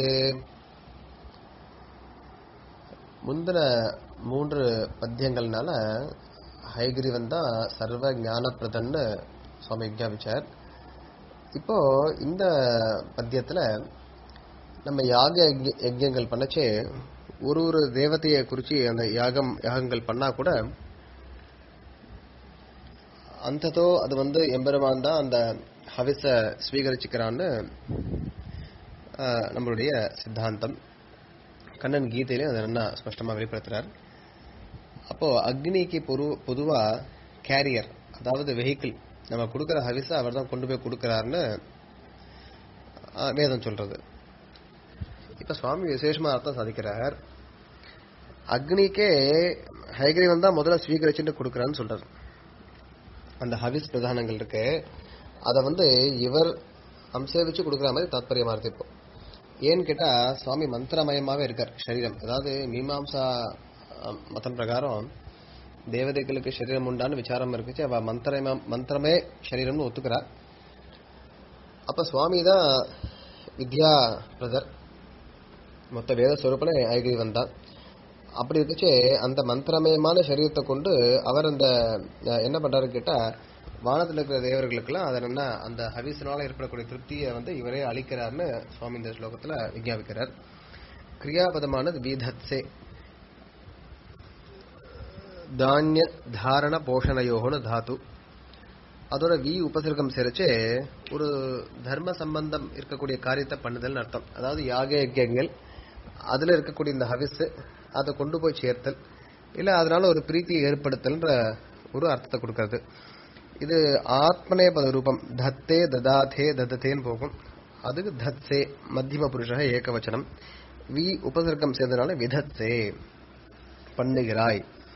முந்தின மூன்று பத்தியங்கள்னால ஹைகிரிவன் தான் சர்வ ஞானப்பிரதன்னு சுவாமி விஞ்ஞாபிச்சார் இப்போ இந்த பத்தியத்துல நம்ம யாக யஜ்ஞ- யஜ்ஞங்கள் பண்ணச்சே ஒரு ஒரு தேவதையை குறிச்சு அந்த யாகம் யாகங்கள் பண்ணா கூட அந்ததோ அது வந்து எம்பெருமான் தான் அந்த ஹவிஸ ஸ்வீகரிச்சுக்கிறான்னு ஆஹ், நம்மளுடைய சித்தாந்தம் கண்ணன் கீதையிலையும் அதை நல்லா ஸ்பஷ்டமா வெளிப்படுத்துறார் அப்போ அக்னிக்கு பொரு பொதுவா கேரியர் அதாவது வெஹிக்கிள் நம்ம கொடுக்குற ஹவிஸை அவர் தான் கொண்டு போய் கொடுக்குறாருன்னு ஆஹ், வேதம் சொல்றது இப்ப சுவாமி விசேஷமா அர்த்தம் சாதிக்கிறார் அக்னிக்கே ஹைகிரீவன் தான் முதல்ல ஸ்வீகரிச்சுட்டு கொடுக்குறான்னு சொல்றாரு அந்த ஹவிஸ் பிரதானங்கள் இருக்கு அதை வந்து இவர் அம்சேவிச்சு கொடுக்குற மாதிரி தாத்பரியமா இருக்கு இப்போ ஏன்னு கேட்டா சுவாமி மந்திரமயமாவே இருக்கார் சரீரம் அதாவது மீமாம்சா அஹ், மதம் பிரகாரம் தேவதைகளுக்கு சரீரம் உண்டான்னு விசாரம் இருக்குச்சு அவ மந்திரம மந்திரமே சரீரம்னு ஒத்துக்கிறா அப்ப சுவாமி தான் வித்யா பிரதர் மொத்த வேத ஸ்வரூபனே ஐகிரீவன் தான் அப்படி இருந்துச்சு அந்த மந்திரமயமான சரீரத்தை கொண்டு அவர் அந்த அஹ், என்ன பண்றாரு கேட்டா வானத்தில் இருக்கிற தேவர்களுக்கெல்லாம் அதை என்ன அந்த ஹவிசனால ஏற்படக்கூடிய திருப்தியை வந்து இவரே அளிக்கிறார்னு சுவாமி இந்த ஸ்லோகத்துல விஞ்ஞாபிக்கிறார் கிரியாபதமானது வீதத்சே தானிய தாரண போஷணயோகனு தாத்து அதோட வி உபசர்க்கம் சேர்ச்சு ஒரு தர்ம சம்பந்தம் இருக்கக்கூடிய காரியத்தை பண்ணுதல்னு அர்த்தம் அதாவது யாக யஜ்யங்கள் அதுல இருக்கக்கூடிய இந்த ஹவிஸ் அதை கொண்டு போய் சேர்த்தல் இல்ல அதனால ஒரு பிரீத்தியை ஏற்படுத்தல்ன்ற ஒரு அர்த்தத்தை கொடுக்கறது இது ஆத்மனே பத ரூபம் தத்தே ததாதே ததத்தேன்னு போகும் அதுக்கு தத்சே மத்தியம புருஷ ஏகவச்சனம் வி உபசர்க்கம் சேர்ந்தனால விதத்சே பண்ணுகிறாய்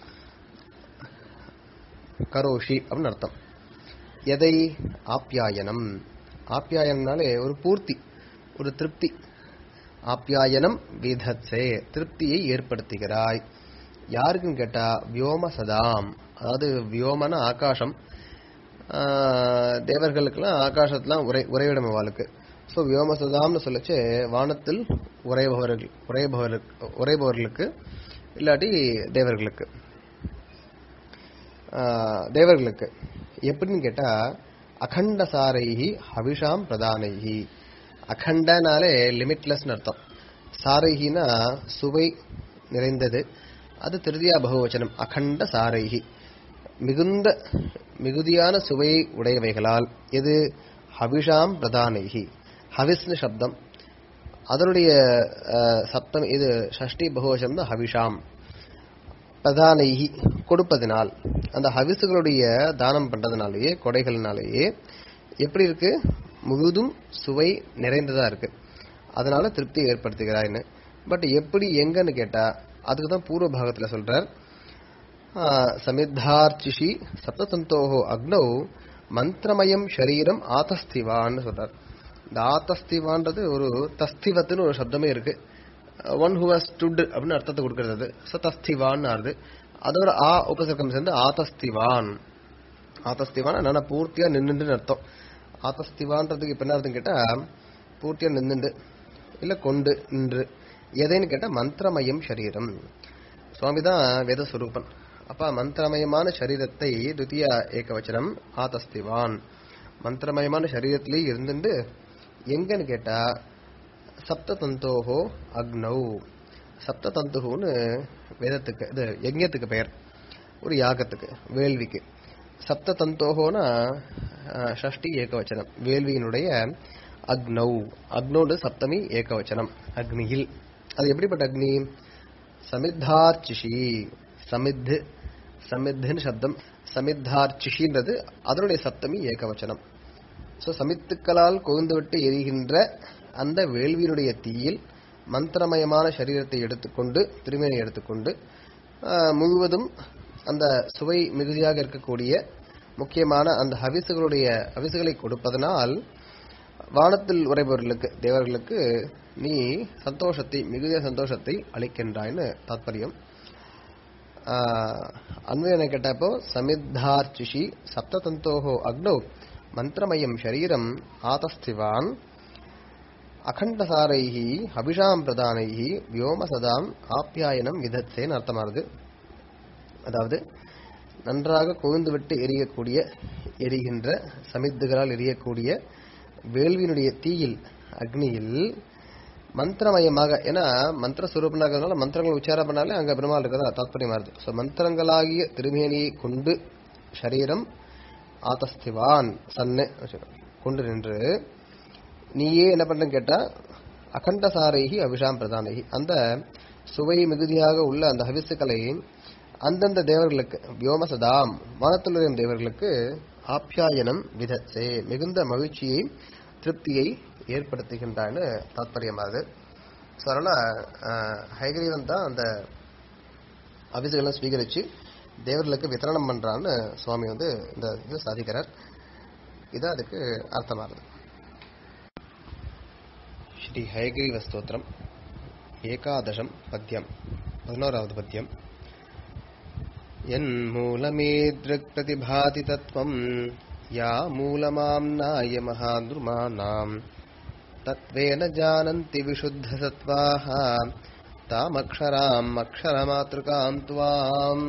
கரோஷி அப்படின்னு அர்த்தம் எதை ஆப்யாயனம் ஆப்யாயனம்னாலே ஒரு பூர்த்தி ஒரு திருப்தி ஆப்யாயனம் விதத்சே திருப்தியை ஏற்படுத்துகிறாய் யாருக்குன்னு கேட்டா வியோம சதாம் அதாவது வியோமன ஆகாசம் ஆஹ், தேவர்களுக்கெல்லாம் ஆகாசத்துலாம் உரை உறைவிடம் அவளுக்கு ஸோ வியோம சதாம்னு சொல்லச்சு வானத்தில் உறைபவர்கள் உறைபவர்களுக்கு உறைபவர்களுக்கு இல்லாட்டி தேவர்களுக்கு ஆஹ், தேவர்களுக்கு எப்படின்னு கேட்டா அகண்ட சாரைஹி ஹவிஷாம் பிரதானைஹி அகண்டனாலே லிமிட்லெஸ்னு அர்த்தம் சாரைஹினா சுவை நிறைந்தது அது திருதியா பகுவச்சனம் அகண்ட சாரைஹி மிகுந்த மிகுதியான சுவையை உடையவைகளால் எது ஹவிஷாம் பிரதானைஹி ஹவிஸ்னு சப்தம் அதனுடைய அஹ், சப்தம் இது ஷஷ்டி பகுவசம் தான் ஹவிஷாம் பிரதானைஹி கொடுப்பதனால் அந்த ஹவிசுகளுடைய தானம் பண்றதுனாலேயே கொடைகள்னாலேயே எப்படி இருக்கு முழுதும் சுவை நிறைந்ததா இருக்கு அதனால திருப்தி ஏற்படுத்துகிறாய்ன்னு பட் எப்படி எங்கன்னு கேட்டா அதுக்கு தான் பூர்வ பாகத்துல சொல்றார் ஆஹ், சமித்தார்ச்சிஷி சப்ததந்தோஹோ அக்னௌ மந்திரமயம் ஷரீரம் ஆதஸ்திவான்னு சொல்றார் இந்த ஆதஸ்திவான்றது ஒரு தஸ்திவத்துன்னு ஒரு சப்தமே இருக்கு ஒன் ஹூ ஸ்டுட் அப்படின்னு அர்த்தத்தை கொடுக்கறது அது ஸோ தஸ்திவான் ஆறுது அதோட ஆ உபசர்க்கம் சேர்ந்து ஆதஸ்திவான் ஆதஸ்திவான் என்னன்னா பூர்த்தியா நின்னுன்னு அர்த்தம் ஆதஸ்திவான்றதுக்கு இப்ப என்ன அர்த்தம் கேட்டா பூர்த்தியா நின்னுண்டு இல்ல கொண்டு நின்று எதைன்னு கேட்டா மந்திரமயம் சரீரம் சுவாமி தான் வேதஸ்வரூபன் அப்ப மந்திரமயமான சரீரத்தை துத்தியா ஏகவச்சனம் ஆதஸ்திவான் மந்திரமயமான சரீரத்திலே இருந்துட்டு எங்கன்னு கேட்டா சப்ததந்தோஹோ அக்னௌ சப்ததந்துன்னு வேதத்துக்கு இது யஜ்ஞத்துக்கு பெயர் ஒரு யாகத்துக்கு வேள்விக்கு சப்ததந்தோஹோனா அஹ், ஷஷ்டி ஏகவச்சனம் வேள்வியினுடைய அக்னௌ அக்னோடு சப்தமி ஏகவச்சனம் அக்னியில் அது எப்படிப்பட்ட அக்னி சமித்தார்ச்சிஷி சமித்து சமித்துன்னு சப்தம் சமித்தார்ச்சிஷின்றது அதனுடைய சப்தமி ஏகவச்சனம் ஸோ சமித்துக்களால் கொழுந்துவிட்டு எரிகின்ற அந்த வேள்வியினுடைய தீயில் மந்திரமயமான சரீரத்தை எடுத்துக்கொண்டு திருமணை எடுத்துக்கொண்டு ஆஹ், முழுவதும் அந்த சுவை மிகுதியாக இருக்கக்கூடிய முக்கியமான அந்த ஹவிசுகளுடைய ஹவிசுகளை கொடுப்பதனால் வானத்தில் உரைபவர்களுக்கு தேவர்களுக்கு நீ சந்தோஷத்தை மிகுதிய சந்தோஷத்தை அளிக்கின்றாய்னு தாத்பரியம் அன்வயனை கேட்டப்போ சமித்தார்ச்சிஷி சப்ததந்தோஹோ அக்னௌ மந்திரமயம் ஷரீரம் ஆதஸ்திவான் அகண்டசாரைஹி அபிஷாம் பிரதானைஹி வியோம சதாம் ஆப்யாயனம் விதத்சேன்னு அர்த்தமானது அதாவது நன்றாக கொழுந்துவிட்டு எரியக்கூடிய எரிகின்ற சமித்துகளால் எரியக்கூடிய வேள்வியினுடைய தீயில் அக்னியில் மந்திரமயமாக ஏன்னா மந்திர சுரூபனாகிறதுனால மந்திரங்கள் உச்சாரம் பண்ணாலே அங்க பெருமாள் இருக்கிறதா தாத்பரியமா இருக்கு ஸோ மந்திரங்களாகிய திருமேனியை கொண்டு சரீரம் ஆதஸ்திவான் சன்னு கொண்டு நின்று நீயே என்ன பண்றேன்னு கேட்டா அகண்ட சாரைகி அபிஷாம் பிரதானகி அந்த சுவை மிகுதியாக உள்ள அந்த ஹவிசுக்களை அந்தந்த தேவர்களுக்கு வியோமசதாம் வானத்துள்ள தேவர்களுக்கு ஆப்யாயனம் விதச்சே மிகுந்த மகிழ்ச்சியை திருப்தியை ஏற்படுத்துகின்றான்னு தாத்பரியமாகுது ஸோ அதனால அஹ், ஹைகிரீவன் தான் அந்த அபிஷேகம் ஸ்வீகரிச்சு தேவர்களுக்கு வித்தரணம் பண்றான்னு சுவாமி வந்து இந்த இது சாதிக்கிறார் இது அதுக்கு அர்த்தமாகுது ஸ்ரீ ஹயகிரீவ ஸ்தோத்திரம் ஏகாதசம் பத்யம் பதினோராவது பத்யம் यन्मूलमेदृक् प्रतिभाति तत्त्वम् या मूलमाम्नाय महाद्रुमाणाम् तत्त्वेन जानन्ति विशुद्धसत्त्वाः तामक्षराम् अक्षरमातृकाम् त्वाम्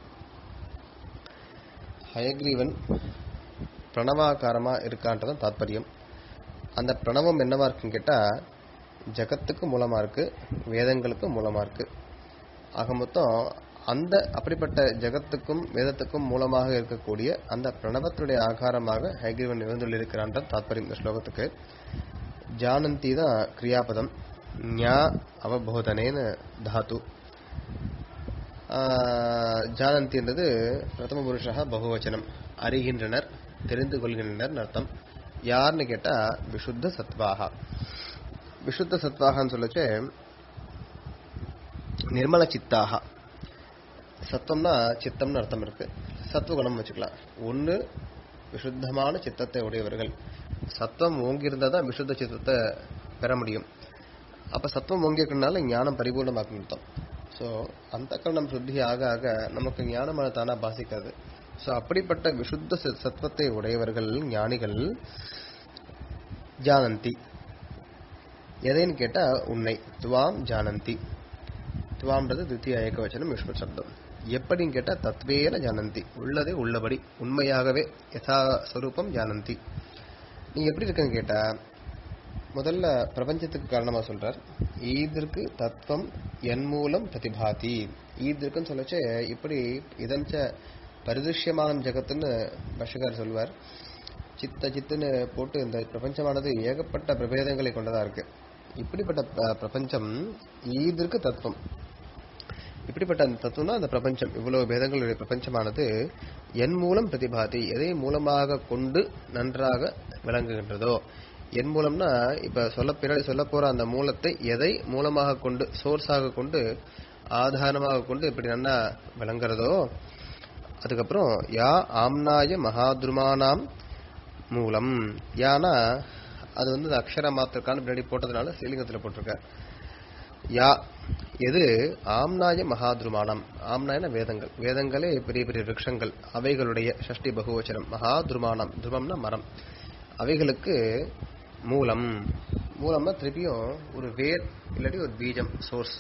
ஹயக்ரீவன் பிரணவாகாரமா இருக்கான்றதான் தாத்பரியம் அந்த பிரணவம் என்னவா இருக்குன்னு கேட்டா ஜகத்துக்கு மூலமா இருக்கு வேதங்களுக்கு மூலமா இருக்கு ஆக மொத்தம் அந்த அப்படிப்பட்ட ஜகத்துக்கும் வேதத்துக்கும் மூலமாக இருக்கக்கூடிய அந்த பிரணவத்துடைய ஆகாரமாக ஹைகிரீவன் இருந்துள்ளிருக்கிறான் தாத்பரியம் இந்த ஸ்லோகத்துக்கு ஜானந்தி தான் கிரியாபதம் ஞா அவபோதனேன்னு தாத்து ஆஹ், ஜானந்தின்றது பிரதம புருஷா பகுவச்சனம் அறிகின்றனர் தெரிந்து கொள்கின்றனர் அர்த்தம் யாருன்னு கேட்டா விசுத்த சத்வாகா விசுத்த சத்வாகான்னு சொல்லச்சு நிர்மல சித்தாக சத்துவம்னா சித்தம்னு அர்த்தம் இருக்கு சத்துவகுணம் வச்சுக்கலாம் ஒன்று விசுத்தமான சித்தத்தை உடையவர்கள் சத்துவம் ஓங்கி இருந்தால் தான் விசுத்த சித்தத்தை பெற முடியும் அப்ப சத்துவம் ஓங்கி இருக்கிறதுனால ஞானம் பரிபூர்ணமாக்கும் அர்த்தம் ஸோ அந்த கரணம் சுத்தி ஆக ஆக நமக்கு ஞானமான தானா பாசிக்காது ஸோ அப்படிப்பட்ட விசுத்த ச- சத்துவத்தை உடையவர்கள் ஞானிகள் ஜானந்தி எதைன்னு கேட்டா உன்னை துவாம் ஜானந்தி துவாம்ன்றது தித்திய ஏகவச்சனம் யுஷ்ம சப்தம் எப்படின்னு கேட்டா தத்வேன ஜானந்தி உள்ளதே உள்ளபடி உண்மையாகவே யதா ஸ்வரூபம் ஜானந்தி நீங்க எப்படி இருக்குன்னு கேட்டா முதல்ல பிரபஞ்சத்துக்கு காரணமா சொல்றார் ஈதிற்கு தத்துவம் என் மூலம் பிரதிபாதி ஈதிற்குன்னு சொல்லச்சு இப்படி இதஞ்ச பரிதுஷ்யமான ஜகத்துன்னு பஷகார் சொல்வார் சித்த சித்துன்னு போட்டு இந்த பிரபஞ்சமானது ஏகப்பட்ட பிரபேதங்களை கொண்டதா இருக்கு இப்படிப்பட்ட ப- பிரபஞ்சம் ஈதிற்கு தத்துவம் இப்படிப்பட்ட அந்த தத்துவம்னா அந்த பிரபஞ்சம் இவ்வளவு பேதங்களுடைய பிரபஞ்சமானது என் மூலம் பிரதிபாதி எதை மூலமாக கொண்டு நன்றாக விளங்குகின்றதோ என் மூலம்னா இப்ப சொல்ல பின்னாடி சொல்ல போற அந்த மூலத்தை எதை மூலமாக கொண்டு சோர்ஸாக கொண்டு ஆதாரமாக கொண்டு இப்படி நன்னா விளங்குறதோ அதுக்கப்புறம் யா ஆம்னாய மகாத்ருமானாம் மூலம் யானா அது வந்து இந்த அக்ஷர மாத்திரக்கான பின்னாடி போட்டதுனால ஸ்ரீலிங்கத்தில் போட்டிருக்க யா எது ஆம்னாய மகாத்ருமானம் ஆம்னாயன வேதங்கள் வேதங்களே பெரிய பெரிய விருட்சங்கள் அவைகளுடைய ஷஷ்டி பகுவச்சனம் மகாத்ருமானம் துருவம்னா மரம் அவைகளுக்கு மூலம் மூலம்னா திருப்பியும் ஒரு வேர் இல்லாட்டி ஒரு பீஜம் சோர்ஸ்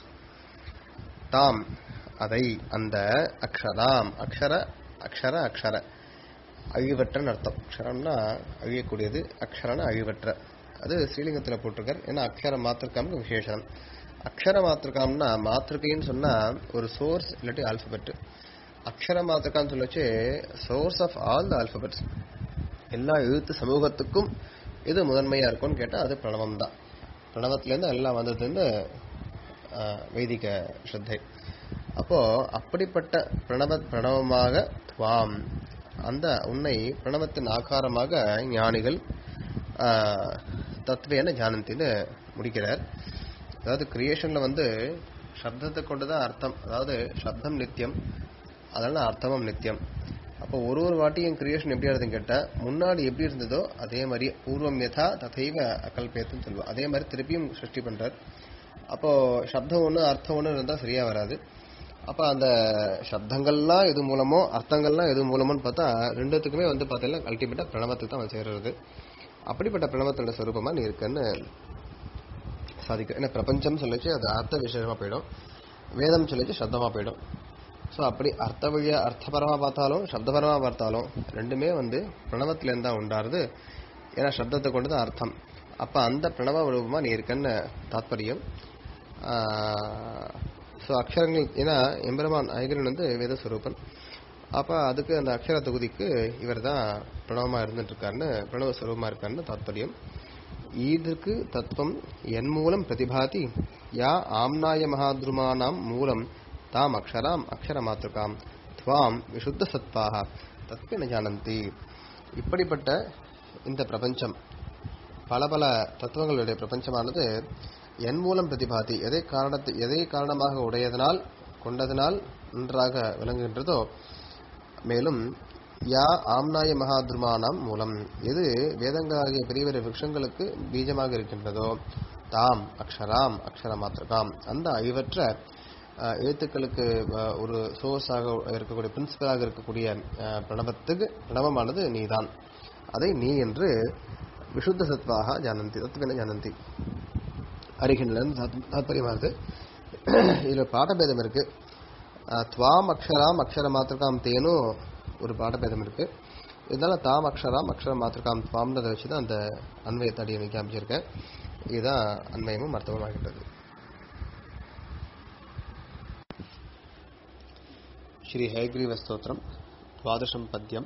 தாம் அதை அந்த அக்ஷராம் அக்ஷர அக்ஷர அக்ஷர அழிவற்றன்னு அர்த்தம் அக்ஷரம்னா அழியக்கூடியது அக்ஷரம்னா அழிவற்ற அது ஸ்ரீலிங்கத்தில் போட்டிருக்கார் ஏன்னா அக்ஷர மாத்திருக்காம்னு விசேஷனம் அக்ஷர மாத்திருக்காம்னா மாத்திருக்கைன்னு சொன்னா ஒரு சோர்ஸ் இல்லாட்டி ஆல்பபெட் அக்ஷர மாத்திருக்கான்னு சொல்லச்சு source of all the alphabets எல்லா எழுத்து சமூகத்துக்கும் எது முதன்மையா இருக்கும்னு கேட்டா அது பிரணவம் தான் பிரணவத்திலேருந்து எல்லாம் வந்ததுன்னு ஆஹ், வைதிக ஸ்ரத்தை அப்போ அப்படிப்பட்ட பிரணவ பிரணவமாக துவாம் அந்த உன்னை பிரணவத்தின் ஆகாரமாக ஞானிகள் ஆஹ், தத்வேன ஜானந்தின்னு முடிக்கிறார் அதாவது கிரியேஷன்ல வந்து சப்தத்தை கொண்டுதான் அர்த்தம் அதாவது சப்தம் நித்தியம் அதனால அர்த்தமும் நித்தியம் அப்போ ஒரு ஒரு வாட்டியும் கிரியேஷன் எப்படி ஆகுதுன்னு கேட்டா முன்னாடி எப்படி இருந்ததோ அதே மாதிரி பூர்வம் யதா ததைவ அகல்பேத்துன்னு சொல்லுவோம் அதே மாதிரி திருப்பியும் சிருஷ்டி பண்றார் அப்போ சப்தம் ஒண்ணு அர்த்தம் ஒண்ணு இருந்தா சரியா வராது அப்ப அந்த சப்தங்கள்லாம் எது மூலமோ அர்த்தங்கள்லாம் எது மூலமோன்னு பார்த்தா ரெண்டுத்துக்குமே வந்து பார்த்தீங்கன்னா அல்டிமேட்டா பிரணவத்துக்கு தான் வந்து சேர்றது அப்படிப்பட்ட பிரணவத்தோட சொரூபமா நீ இருக்குன்னு சாதிக்க ஏன்னா பிரபஞ்சம் சொல்லிச்சு அது அர்த்த விசேஷமா போயிடும் வேதம் சொல்லிச்சு சப்தமா போயிடும் ஸோ அப்படி அர்த்த வழியா அர்த்தபரமா பார்த்தாலும் சப்தபரமா பார்த்தாலும் ரெண்டுமே வந்து பிரணவத்திலேருந்து தான் உண்டாருது ஏன்னா சப்தத்தை கொண்டு தான் அர்த்தம் அப்ப அந்த பிரணவ ரூபமா நீ இருக்கன்னு தாத்பரியம் ஸோ அக்ஷரங்கள் ஏன்னா எம்பெருமான் ஐகரன் வந்து வேதஸ்வரூபன் அப்ப அதுக்கு அந்த அக்ஷர தொகுதிக்கு இவர் தான் பிரணவமா இருந்துட்டு இருக்காருன்னு பிரணவ ஸ்வரூபமா இருக்காருன்னு தாத்பரியம் ஈதற்கு தத்துவம் என் மூலம் பிரதிபாதி யா ஆம்னாய மகாத்ருமானாம் மூலம் தாம் அக்ஷராம் அக்ஷர மாத்திருக்காம் துவாம் விசுத்த சத்வாக தத்வின ஜானந்தி இப்படிப்பட்ட இந்த பிரபஞ்சம் பல பல தத்துவங்களுடைய பிரபஞ்சமானது என் மூலம் பிரதிபாதி எதை காரணத்தை எதை காரணமாக உடையதனால் கொண்டதனால் நன்றாக விளங்குகின்றதோ மேலும் யா ஆம்நாய மகாத்ருமானாம் மூலம் எது வேதங்களாகிய பெரிய பெரிய விருஷங்களுக்கு பீஜமாக இருக்கின்றதோ தாம் அக்ஷராம் அக்ஷர மாத்திரகாம் அந்த ஐவற்ற அஹ், எழுத்துக்களுக்கு அஹ், ஒரு சோர்ஸாக இருக்கக்கூடிய பிரின்சிபலாக இருக்கக்கூடிய அஹ், பிரணவத்துக்கு பிரணவமானது நீதான் அதை நீ என்று விசுத்த சத்வாக ஜானந்தி தத்துவன ஜானந்தி அறிகின்றன் தாத்பரியமானது இதுல பாடபேதம் இருக்கு அஹ், துவாம் அக்ஷராம் அக்ஷர மாத்திரகாம் தேனும் ஒரு பாடபேதம் இருக்கு இதனால தாம் அக்ஷராம் அக்ஷர மாத்திரகாம் துவாம்ன்றதை வச்சு தான் அந்த அன்வயத்தை அடி எனக்கு அமைச்சிருக்கேன் இதுதான் அன்வயமும் அர்த்தமும் ஆகின்றது श्री हयग्रीवस्तोत्रम् द्वादशं पद्यम्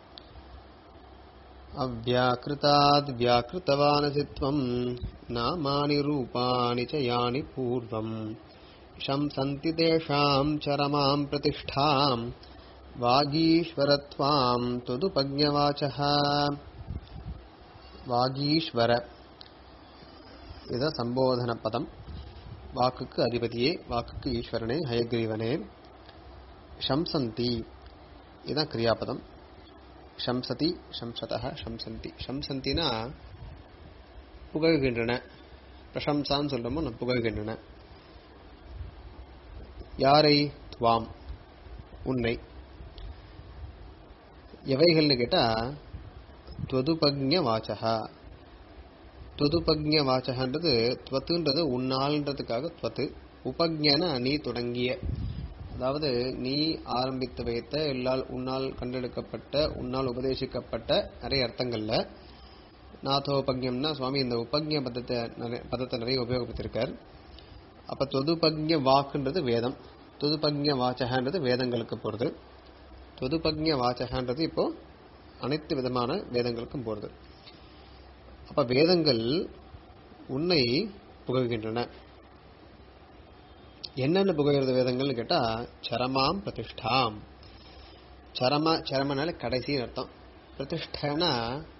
अव्याकृताद्व्याकृतवानसि त्वम् नामानि रूपाणि च यानि पूर्वम् शंसन्ति तेषाम् चरमाम् प्रतिष्ठाम् वागीश्वरत्वाम् त्वदुपज्ञवाचः வாகீஸ்வர இதுதான் சம்போதன பதம் வாக்குக்கு அதிபதியே வாக்குக்கு ஈஸ்வரனே ஹயக்ரீவனே ஷம்சந்தி இதுதான் கிரியாபதம் ஷம்சதி ஷம்சதः ஷம்சந்தி ஷம்சந்தினா புகழ்கின்றன பிரசம்சான்னு சொல்றோமோ நான் புகழ்கின்றன யாரை துவாம் உன்னை எவைகள்னு கேட்டா துவதுபக்ஞ வாச்சகா துவதுபக்ஞ வாச்சகன்றது துவத்துன்றது உன்னால்ன்றதுக்காக துவத்து உபக்ஞன நீ தொடங்கிய அதாவது நீ ஆரம்பித்து வைத்த எல்லால் உன்னால் கண்டெடுக்கப்பட்ட உன்னால் உபதேசிக்கப்பட்ட நிறைய அர்த்தங்கள்ல நாதோபக்ஞம்னா சுவாமி இந்த உபக்ஞ பதத்தை நிறைய- பதத்தை நிறைய உபயோகப்படுத்திருக்கார் அப்ப தொதுபக்ஞ வாக்குன்றது வேதம் தொதுபக்ஞ வாச்சகன்றது வேதங்களுக்கு போறது தொதுபக்ஞ வாச்சகன்றது இப்போ அனைத்து விதமான வேதங்களுக்கும் போறது அப்ப வேதங்கள் உன்னை புகழ்கின்றன என்னென்ன புகழ்கிறது வேதங்கள்னு கேட்டா சரமாம் பிரதிஷ்டாம் சரம சரமனால கடைசின்னு அர்த்தம் பிரதிஷ்டனா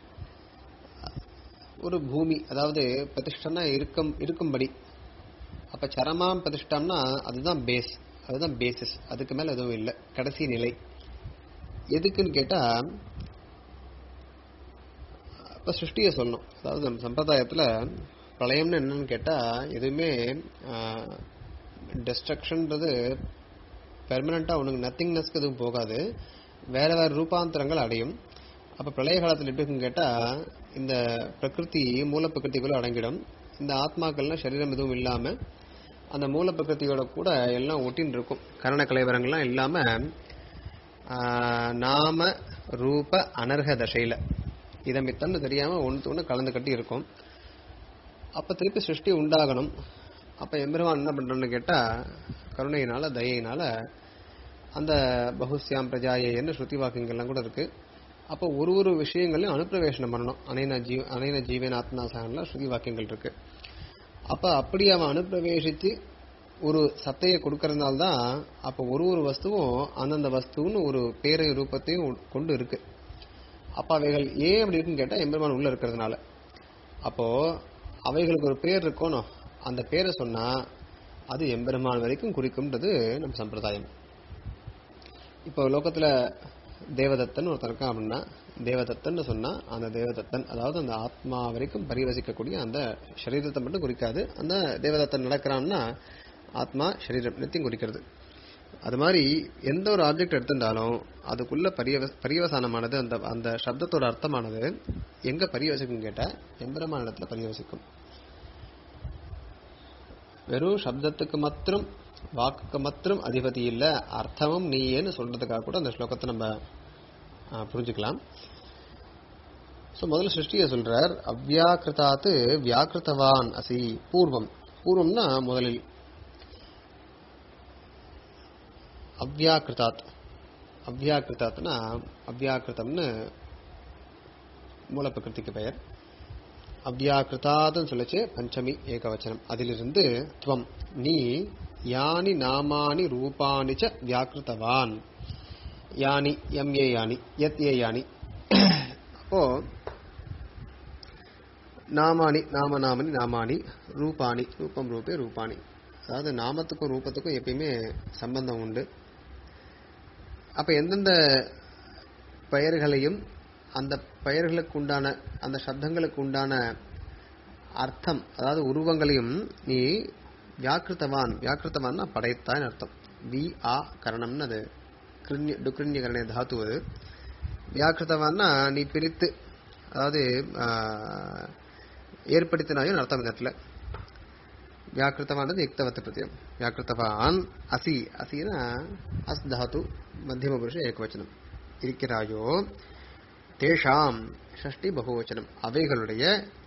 ஒரு பூமி அதாவது பிரதிஷ்டனா இருக்கும் இருக்கும்படி அப்ப சரமாம் பிரதிஷ்டம்னா அதுதான் பேஸ் அதுதான் பேசிஸ் அதுக்கு மேல எதுவும் இல்லை கடைசி நிலை எதுக்குன்னு கேட்டா அப்ப சிருஷ்டியை சொல்லணும் அதாவது நம்ம சம்பிரதாயத்துல பிரளயம்னு என்னன்னு கேட்டா எதுவுமே டெஸ்ட்ரக்ஷன்ன்றது பெர்மனண்டா உனக்கு நத்திங்னஸ்க்கு எதுவும் போகாது வேற வேற ரூபாந்தரங்கள் அடையும் அப்ப பிரளய காலத்துல எப்படி இருக்குன்னு கேட்டா இந்த பிரகிருதி மூல பிரகிருதிக்குள்ள அடங்கிடும் இந்த ஆத்மாக்கள்லாம் சரீரம் எதுவும் இல்லாம அந்த மூல பிரகிருதியோட கூட எல்லாம் ஒட்டின்னு இருக்கும் கரண கலைவரங்கள்லாம் இல்லாம ஆஹ், நாம ரூப அனர்ஹ தசையில இதமித்தம்னு தெரியாம ஒன்று ஒன்று கலந்து கட்டி இருக்கும் அப்ப திருப்பி சிருஷ்டி உண்டாகணும் அப்ப எம்பெருமான் என்ன பண்றோம்னு கேட்டா கருணையினால தயையினால அந்த பகுஸ்யாம் பிரஜாயன்னு ஸ்ருதி வாக்கியங்கள்லாம் கூட இருக்கு அப்போ ஒரு ஒரு விஷயங்களையும் அனுப்பிரவேசனம் பண்ணணும் அனைன ஜீவ அனைன ஜீவன் ஆத்மாசாகலாம் ஸ்ருதி வாக்கியங்கள் இருக்கு அப்ப அப்படி அவன் அனுப்பிரவேசித்து ஒரு சத்தையை கொடுக்கறதுனால தான் அப்போ ஒரு ஒரு வஸ்துவும் அந்தந்த வஸ்துன்னு ஒரு பேரை ரூபத்தையும் கொண்டு இருக்கு அப்ப அவைகள் ஏன் அப்படி இருக்குன்னு கேட்டா எம்பெருமான் உள்ள இருக்கிறதுனால அப்போ அவைகளுக்கு ஒரு பேர் இருக்கணும் அந்த பேரை சொன்னா அது எம்பெருமான் வரைக்கும் குறிக்கும்ன்றது நம்ம சம்பிரதாயம் இப்போ லோகத்துல தேவதத்தன் ஒருத்தன் இருக்கான் அப்படின்னா தேவதத்தன் சொன்னா அந்த தேவதத்தன் அதாவது அந்த ஆத்மா வரைக்கும் பரிவசிக்கக்கூடிய அந்த சரீரத்தை மட்டும் குறிக்காது அந்த தேவதத்தன் நடக்கிறான்னா ஆத்மா சரீரம் நித்தியம் குறிக்கிறது அது மாதிரி எந்த ஒரு ஆப்ஜெக்ட் எடுத்திருந்தாலும் அதுக்குள்ள பரியவ பரியவசானமானது அந்த அந்த சப்தத்தோட அர்த்தமானது எங்க பரியவசிக்கும் கேட்டா எம்பெருமான இடத்துல பரியவசிக்கும் வெறும் சப்தத்துக்கு மாத்திரம் வாக்குக்கு மாத்திரம் அதிபதி இல்ல அர்த்தமும் நீயேன்னு சொல்றதுக்காக கூட அந்த ஸ்லோகத்தை நம்ம ஆ, புரிஞ்சுக்கலாம் சோ முதல்ல சிருஷ்டியை சொல்றார் அவ்யாக்கிருதாத்து வியாக்கிருத்தவான் அசி பூர்வம் பூர்வம்னா முதலில் அவ்யாக்கிருதாத் அவ்யாக்கிருதாத்னா அவ்யாக்கிருதம்னு மூலப்பிரகிருதிக்கு பெயர் அவ்யாக்கிருதாத்னு சொல்லச்சு பஞ்சமி ஏகவச்சனம் அதிலிருந்து துவம் நீ யானி நாமானி ரூபாணி ச வியாக்கிருத்தவான் யானி எம் ஏ யானி எத் ஏ யானி அப்போ நாமானி நாம நாமனி நாமானி ரூபாணி ரூபம் ரூபே ரூபாணி அதாவது நாமத்துக்கும் ரூபத்துக்கும் எப்பயுமே சம்பந்தம் உண்டு அப்ப எந்தெந்த பெயர்களையும் அந்த பெயர்களுக்கு உண்டான அந்த சப்தங்களுக்கு உண்டான அர்த்தம் அதாவது உருவங்களையும் நீ வியாக்கிருத்தவான் வியாக்கிருத்தவான்னா படைத்தான் அர்த்தம் வி ஆ கரணம்னு அது கிருண்ய டுக்ரிண்ய கரண தாத்து அது வியாக்கிருத்தவான்னா நீ பிரித்து அதாவது ஆஹ், ஏற்படுத்தினாயும் அர்த்தம் இந்த இடத்துல வியாக்கிருத்தவானது யுக்தவத்து பிரத்யம் வியாக்கிருத்தவான் அசி அசினா அஸ் தாத்து மத்தியம புருஷ ஏகவச்சனம் இருக்கிறாயோ தேஷாம் ஷஷ்டி பகுவச்சனம் அவைகளுடைய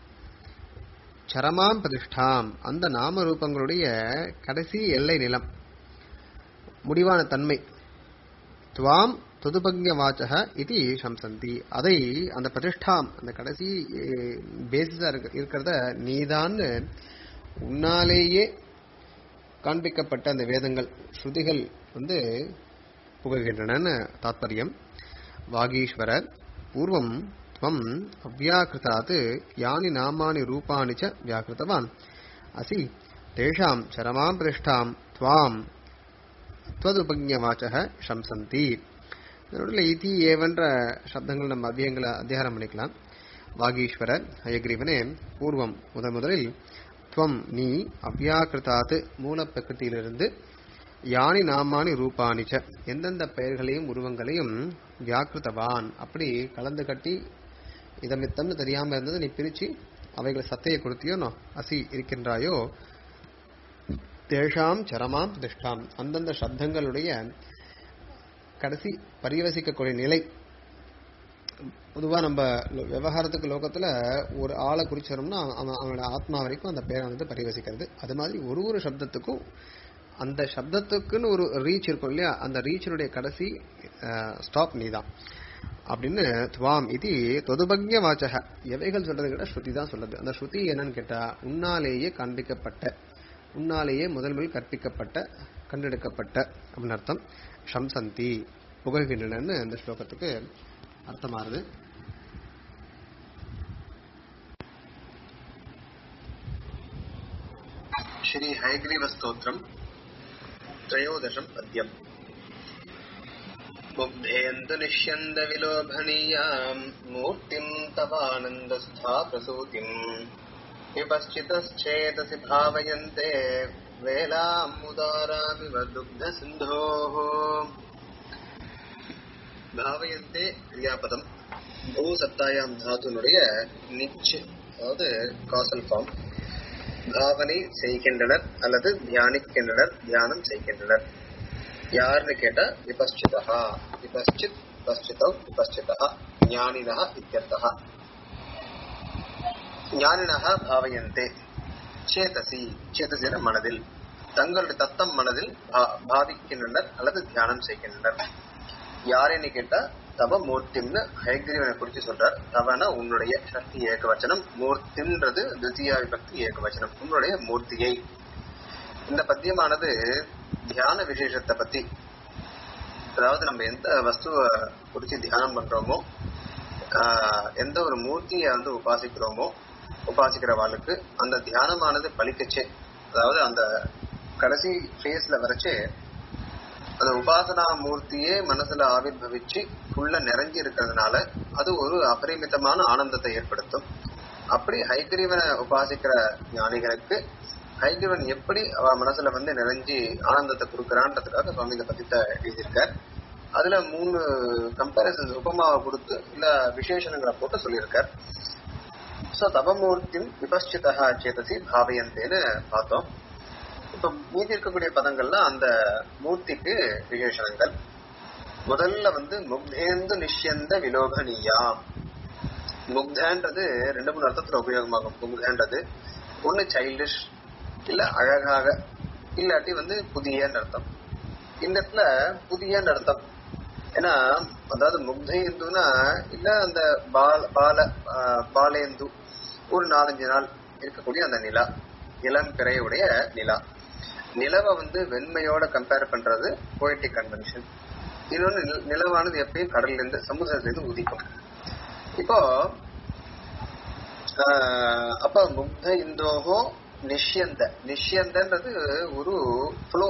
சரமாம் பிரதிஷ்டாம் அந்த நாம ரூபங்களுடைய கடைசி எல்லை நிலம் முடிவான தன்மை துவாம் துதுபக்ஞ வாச்சக இது சம்சந்தி அதை அந்த பிரதிஷ்டாம் அந்த கடைசி பேசிஸா இருக்கிறத நீதான்னு உன்னாலேயே காண்பிக்கப்பட்ட அந்த வேதங்கள் ஸ்ருதிகள் வந்து புகழ்கின்றன தாத்பரியம் வாகீஸ்வரர் பூர்வம் त्वम् अव्याकृतात् यानि नामानि रूपाणि च व्याकृतवान् असि तेषाम् चरमाम् प्रतिष्ठाम् त्वाम् त्वदुपज्ञवाचः शंसन्ति இதனோட இதி ஏவன்ற சப்தங்கள் நம்ம அத்தியங்களை அத்தியாரம் பண்ணிக்கலாம் வாகீஸ்வரர் ஹயக்ரீவனே பூர்வம் முதன் முதலில் துவம் நீ அவ்யாக்கிருதாத்து மூல பிரகிருத்தியிலிருந்து யானி நாமானி ரூபாணிச்ச எந்தெந்த பெயர்களையும் உருவங்களையும் வியாக்கிருத்தவான் அப்படி கலந்து கட்டி இதமித்தம்னு தெரியாம இருந்தது நீ பிரிச்சு அவைகளை சத்தையை கொடுத்தியோனோ அசி இருக்கின்றாயோ தேஷாம் சரமாம் திஷ்டாம் அந்தந்த சப்தங்களுடைய கடைசி பரிவசிக்கக்கூடிய நிலை பொதுவா நம்ம லோ- விவகாரத்துக்கு லோகத்துல ஒரு ஆளை குறிச்சோம்னா அவன் அவனோட ஆத்மா வரைக்கும் அந்த பேரை வந்து பரிவசிக்கிறது அது மாதிரி ஒரு ஒரு சப்தத்துக்கும் அந்த சப்தத்துக்குன்னு ஒரு ரீச் இருக்கும் இல்லையா அந்த ரீச்சினுடைய கடைசி ஸ்டாப் நீதான் அப்படின்னு துவாம் இது தொதுபக்ஞ வாச்சக எவைகள் சொல்றது கேட்டா ஸ்ருதி தான் சொல்றது அந்த ஸ்ருதி என்னன்னு கேட்டா உன்னாலேயே காண்பிக்கப்பட்ட உன்னாலேயே முதல் முதல் கற்பிக்கப்பட்ட கண்டெடுக்கப்பட்ட அப்படின்னு அர்த்தம் சம்சந்தி புகழ்கின்றனன்னு அந்த ஸ்லோகத்துக்கு அர்த்தமாறுது श्री हयग्रीवस्तोत्रम् त्रयोदशम् पद्यम् मुग्धेन्दु निष्यन्दविलोभनीयाम् मूर्तिम् तवानन्दस्थाप्रसूतिम् विपश्चितश्चेतसि भावयन्ते वेलाम् उदारामिव दुग्धसिन्धोः பாவயந்தே கிரியாபதம் பூ சத்தாயாம் தாத்துனுடைய நிச்சு அதாவது காசல் ஃபார்ம் பாவனை செய்கின்றனர் அல்லது தியானிக்கின்றனர் தியானம் செய்கின்றனர் யாருன்னு கேட்டா விபஸ்சிதா விபஸ்சித் விபஸ்சிதௌ விபஸ்சிதா ஞானினः இत्यर्थः ஞானினः பாவயந்தே சேதசி சேதசின மனதில் தங்களுடைய தத்தம் மனதில் பா- பாவிக்கின்றனர் அல்லது தியானம் செய்கின்றனர் யாருன்னு கேட்டா தவ மூர்த்திம்னு ஹயக்ரீவனை குறிச்சு சொல்றார் தவன உன்னுடைய சக்தி ஏகவச்சனம் மூர்த்தின்றது தித்தியா விபக்தி ஏகவச்சனம் உன்னுடைய மூர்த்தியை இந்த பத்தியமானது தியான விசேஷத்தை பத்தி அதாவது நம்ம எந்த வஸ்துவை குறிச்சு தியானம் பண்றோமோ ஆஹ், எந்த ஒரு மூர்த்தியை வந்து உபாசிக்கிறோமோ உபாசிக்கிறவாளுக்கு அந்த தியானமானது பலிக்கச்சே அதாவது அந்த கடைசி ஃபேஸ்ல வரைச்சே அந்த உபாசனா மூர்த்தியே மனசுல ஆவிர்வவிச்சு உள்ள நிறைஞ்சு இருக்கிறதுனால அது ஒரு அபரிமிதமான ஆனந்தத்தை ஏற்படுத்தும் அப்படி ஹைகிரீவனை உபாசிக்கிற ஞானிகளுக்கு ஹைகிரீவன் எப்படி அவ மனசுல வந்து நிறைஞ்சு ஆனந்தத்தை கொடுக்கறான்றதுக்காக சுவாமி இந்த பதித்த எழுதியிருக்கார் அதுல மூணு கம்பேரிசன்ஸ் உபமாவை கொடுத்து இல்ல விசேஷணங்களை போட்டு சொல்லியிருக்கார் சோ தபமூர்த்தியும் விபஸ்சிதா சேதசி பாவயந்தேன்னு பார்த்தோம் இப்ப மீதி இருக்கக்கூடிய பதங்கள்ல அந்த மூர்த்திக்கு விசேஷணங்கள் முதல்ல வந்து முக்தேந்து நிஷ்யந்த விலோகனீயாம் முக்தன்றது ரெண்டு மூணு அர்த்தத்துல உபயோகமாகும் முக்தன்றது ஒண்ணு சைல்டிஷ் இல்ல அழகாக இல்லாட்டி வந்து புதியன்னு அர்த்தம் இந்த இடத்துல புதியன்னு அர்த்தம் ஏன்னா அதாவது முக்தேந்துனா இல்ல அந்த பால பால ஆஹ், பாலேந்து ஒரு நாலஞ்சு நாள் இருக்கக்கூடிய அந்த நிலா இளம் பிறையுடைய நிலா நிலவை வந்து வெண்மையோட கம்பேர் பண்றது போய்டிக் கன்வென்ஷன் இன்னொன்னு நில- நிலவானது எப்பயும் கடல்ல இருந்து சமுதிரத்துல இருந்து உதிக்கும் இப்போ ஆஹ், அப்ப முக்த இந்தோகோ நிஷ்யந்த நிஷ்யந்தன்றது ஒரு ஃப்ளோ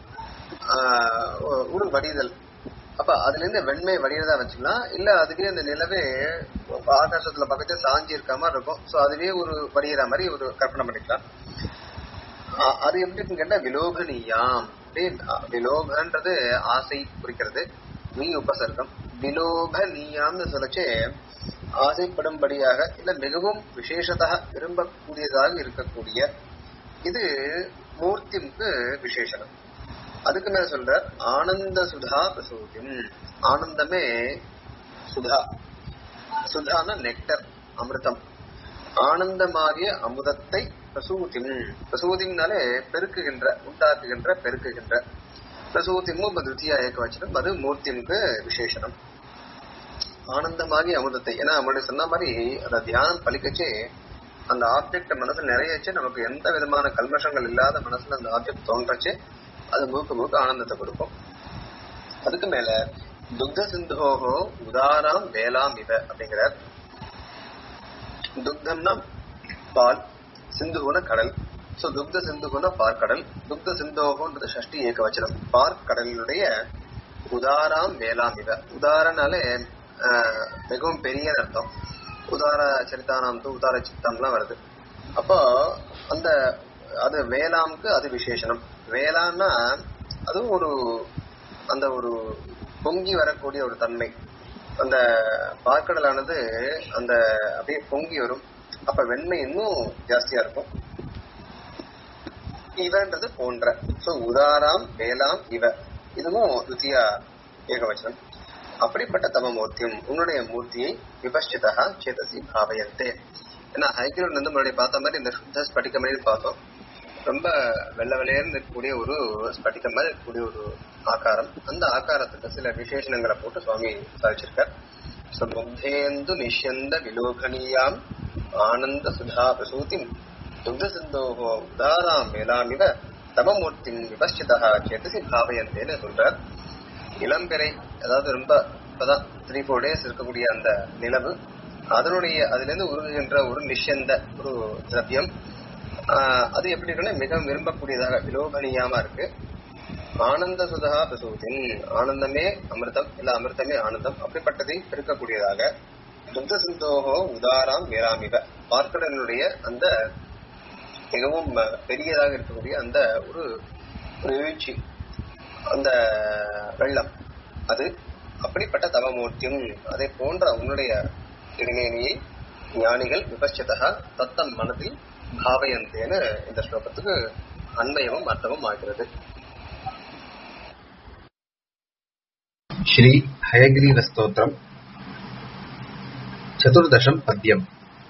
ஒரு வடிதல் அப்ப அதுல இருந்து வெண்மை வடிகிறதா வச்சுக்கலாம் இல்ல அதுவே அந்த நிலவே ஆகாசத்துல பக்கத்துல சாஞ்சி இருக்க மாதிரி இருக்கும் சோ அதுவே ஒரு வடிகிற மாதிரி ஒரு கற்பனை பண்ணிக்கலாம் அ- அது எப்படி இருக்குன்னு கேட்டா விலோகனியாம் அப்படியே அ- விலோகன்றது ஆசை குறிக்கிறது நீ உபசர்க்கம் விலோகனியாம்னு சொல்லச்சே ஆசைப்படும்படியாக இல்ல மிகவும் விசேஷதா விரும்பக்கூடியதாக இருக்கக்கூடிய இது மூர்த்திக்கு விசேஷனம் அதுக்கு மேல சொல்ற ஆனந்த சுதா பிரசூதிம் ஆனந்தமே சுதா சுதான நெக்டர் அமிர்தம் ஆனந்தமாகிய அமுதத்தை பிரசூதிம் பிரசூதிம்னாலே பெருக்குகின்ற உண்டாக்குகின்ற பெருக்குகின்ற பிரசூதிமும் திருத்தியா ஏக வச்சனம் அது மூர்த்திமுக்கு விசேஷனம் ஆனந்தமாகிய அமுதத்தை ஏன்னா அவங்களுடைய சொன்ன மாதிரி அந்த தியானம் பலிக்கச்சே அந்த ஆப்ஜெக்ட் மனசுல நிறையச்சு நமக்கு எந்த விதமான கல்மஷங்கள் இல்லாத மனசுல அந்த ஆப்ஜெக்ட் தோன்றச்சு அது முழுக்க முழுக்க ஆனந்தத்தை கொடுக்கும் அதுக்கு மேல துக்த சிந்தோகோ உதாராம் வேளாம் இவ அப்படிங்கிறார் துக்தம்னா பால் சிந்துகுன கடல் சோ துக்த சிந்துகுன பார்க்கடல் துக்த சிந்தோகோன்றது ஷஷ்டி ஏக வச்சனம் பார்க்கடலினுடைய உதாராம் வேளாம் இவ உதாரனாலே ஆஹ், மிகவும் பெரிய அர்த்தம் உதார சரித்தானாம் தூ உதார சித்தம்லாம் வருது அப்போ அந்த அது வேளாம்க்கு அது விசேஷனம் வேளான்னா அதுவும் ஒரு அந்த ஒரு பொங்கி வரக்கூடிய ஒரு தன்மை அந்த பார்க்கடலானது அந்த அப்படியே பொங்கி வரும் அப்ப வெண்மை இன்னும் ஜாஸ்தியா இருக்கும் இவன்றது போன்ற சோ உதாராம் வேளாம் இவ இதுவும் துத்தியா ஏகவச்சனம் அப்படிப்பட்ட தம மூர்த்தியும் உன்னுடைய மூர்த்தியை விபஷ்டிதா சேதசி பாவயந்தே ஏன்னா ஹைக்கிரோட் வந்து முன்னாடி பார்த்த மாதிரி இந்த சுத்த ஸ்படிக்க மாதிரி பார்த்தோம் ரொம்ப வெள்ளை வெள்ளையர்னு இருக்கக்கூடிய ஒரு ஸ்படிக்க மாதிரி இருக்கக்கூடிய ஒரு ஆகாரம் அந்த ஆகாரத்துக்கு சில விசேஷணங்களை போட்டு சுவாமி சாதிச்சிருக்கார் So, முக்தேந்து நிஷ்யந்த விலோகனீயாம் ஆனந்த சுதா பிரசூதிம் துக்த சிந்தோகோ உதாராம் வேளாமிவ தமமூர்த்திம் விபஷ்டிதா சேதசி பாவயந்தேன்னு சொல்றார் இளம்பிறை அதாவது ரொம்ப இப்பதான் த்ரீ ஃபோர் டேஸ் இருக்கக்கூடிய அந்த நிலவு அதனுடைய அதுல இருந்து உருகுகின்ற ஒரு நிஷந்த ஒரு திரவியம் ஆஹ் அது எப்படி இருக்குன்னா மிக விரும்பக்கூடியதாக விலோபனியாம இருக்கு ஆனந்த சுதா பிரசூதின் ஆனந்தமே அமிர்தம் இல்ல அமிர்தமே ஆனந்தம் அப்படிப்பட்டதை பெருக்கக்கூடியதாக துக்த சிந்தோகோ உதாராம் வேளாமிவ பார்க்கடனுடைய அந்த மிகவும் பெரியதாக இருக்கக்கூடிய அந்த ஒரு ஒரு எழுச்சி அந்த வெள்ளம் அது அப்படிப்பட்ட தவமூர்த்தியும் அதை போன்ற உன்னுடைய திருமேனியை ஞானிகள் விபட்சதா தத்தம் மனதில் பாவயந்தேன்னு இந்த ஸ்லோகத்துக்கு அன்மயமும் அர்த்தமும் ஆகிறது श्री हयग्रीवस्तोत्रम् चतुर्दशम् पद्यम्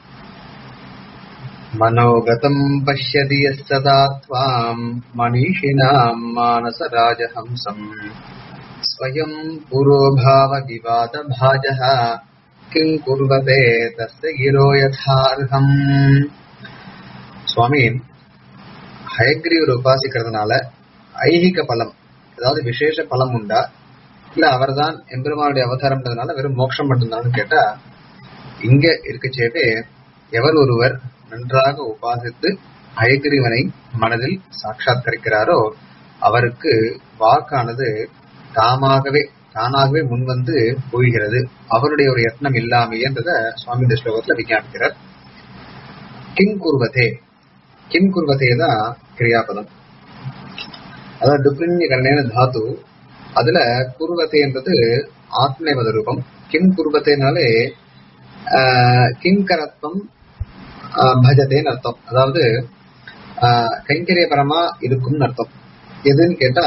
मनोगतम् पश्यति यः सदा त्वाम् मनीषिणाम् मानसराजहंसम् स्वयम् पुरोभावविवादभाजः किम् कुर्वते तस्य गिरो यथार्हम् சுவாமி ஹயக்ரீவர் உபாசிக்கிறதுனால ஐகிக பலம் அதாவது விசேஷ பலம் உண்டா இல்ல அவர்தான் எம்பெருமானுடைய அவதாரம்ன்றதுனால வெறும் மோட்சம் மட்டும்தான்னு கேட்டா இங்க இருக்கச்சேவே எவர் ஒருவர் நன்றாக உபாசித்து அயகிரிவனை மனதில் சாட்சாத்கரிக்கிறாரோ அவருக்கு வாக்கானது தாமாகவே தானாகவே முன்வந்து போகிறது அவருடைய ஒரு யத்னம் இல்லாமையன்றத சுவாமி இந்த ஸ்லோகத்துல விஞ்ஞாபிக்கிறார் கிம் குர்வதே கிம் குர்வதே தான் கிரியாபதம் அதாவது டுப்ளின்ய கரணேன தாத்து அதுல குருவத்தைன்றது ஆத்மநேபத ரூபம் கிம் குருவத்தைனாலே கிங்கரத்வம் பஜதேன்னு அர்த்தம் அதாவது ஆஹ், கைங்கரியபரமா இருக்கும்னு அர்த்தம் எதுன்னு கேட்டா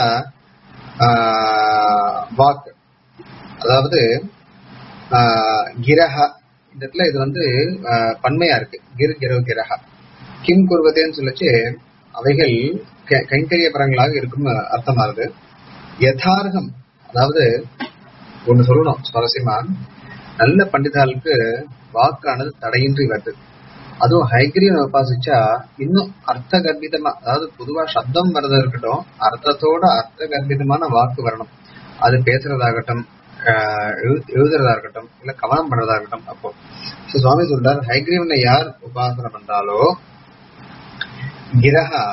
ஆஹ், வாக்கு அதாவது ஆஹ், கிரஹ இந்த இடத்துல இது வந்து ஆஹ், பன்மையா இருக்கு கிர் கிரவ கிரஹ கிம் குருவதேன்னு சொல்லிச்சு அவைகள் க- கைங்கரியபரங்களாக இருக்கும்னு அர்த்தமாகுது யதார்த்தம் அதாவது ஒண்ணு சொல்லணும் சுவாரஸ்யமா நல்ல பண்டிதாளுக்கு வாக்கானது தடையின்றி வருது அதுவும் ஹைகிரீவனை உபாசிச்சா இன்னும் அர்த்த கர்ப்பிதமா அதாவது பொதுவா சப்தம் வர்றது இருக்கட்டும் அர்த்தத்தோட அர்த்த கர்ப்பிதமான வாக்கு வரணும் அது பேசுறதாகட்டும் ஆஹ் எழு- எழுதுறதா இருக்கட்டும் இல்ல கவனம் பண்றதா இருக்கட்டும் அப்போ So, சுவாமி சொல்றார் ஹைகிரீவனை யார் உபாசனை பண்றாலோ கிரகா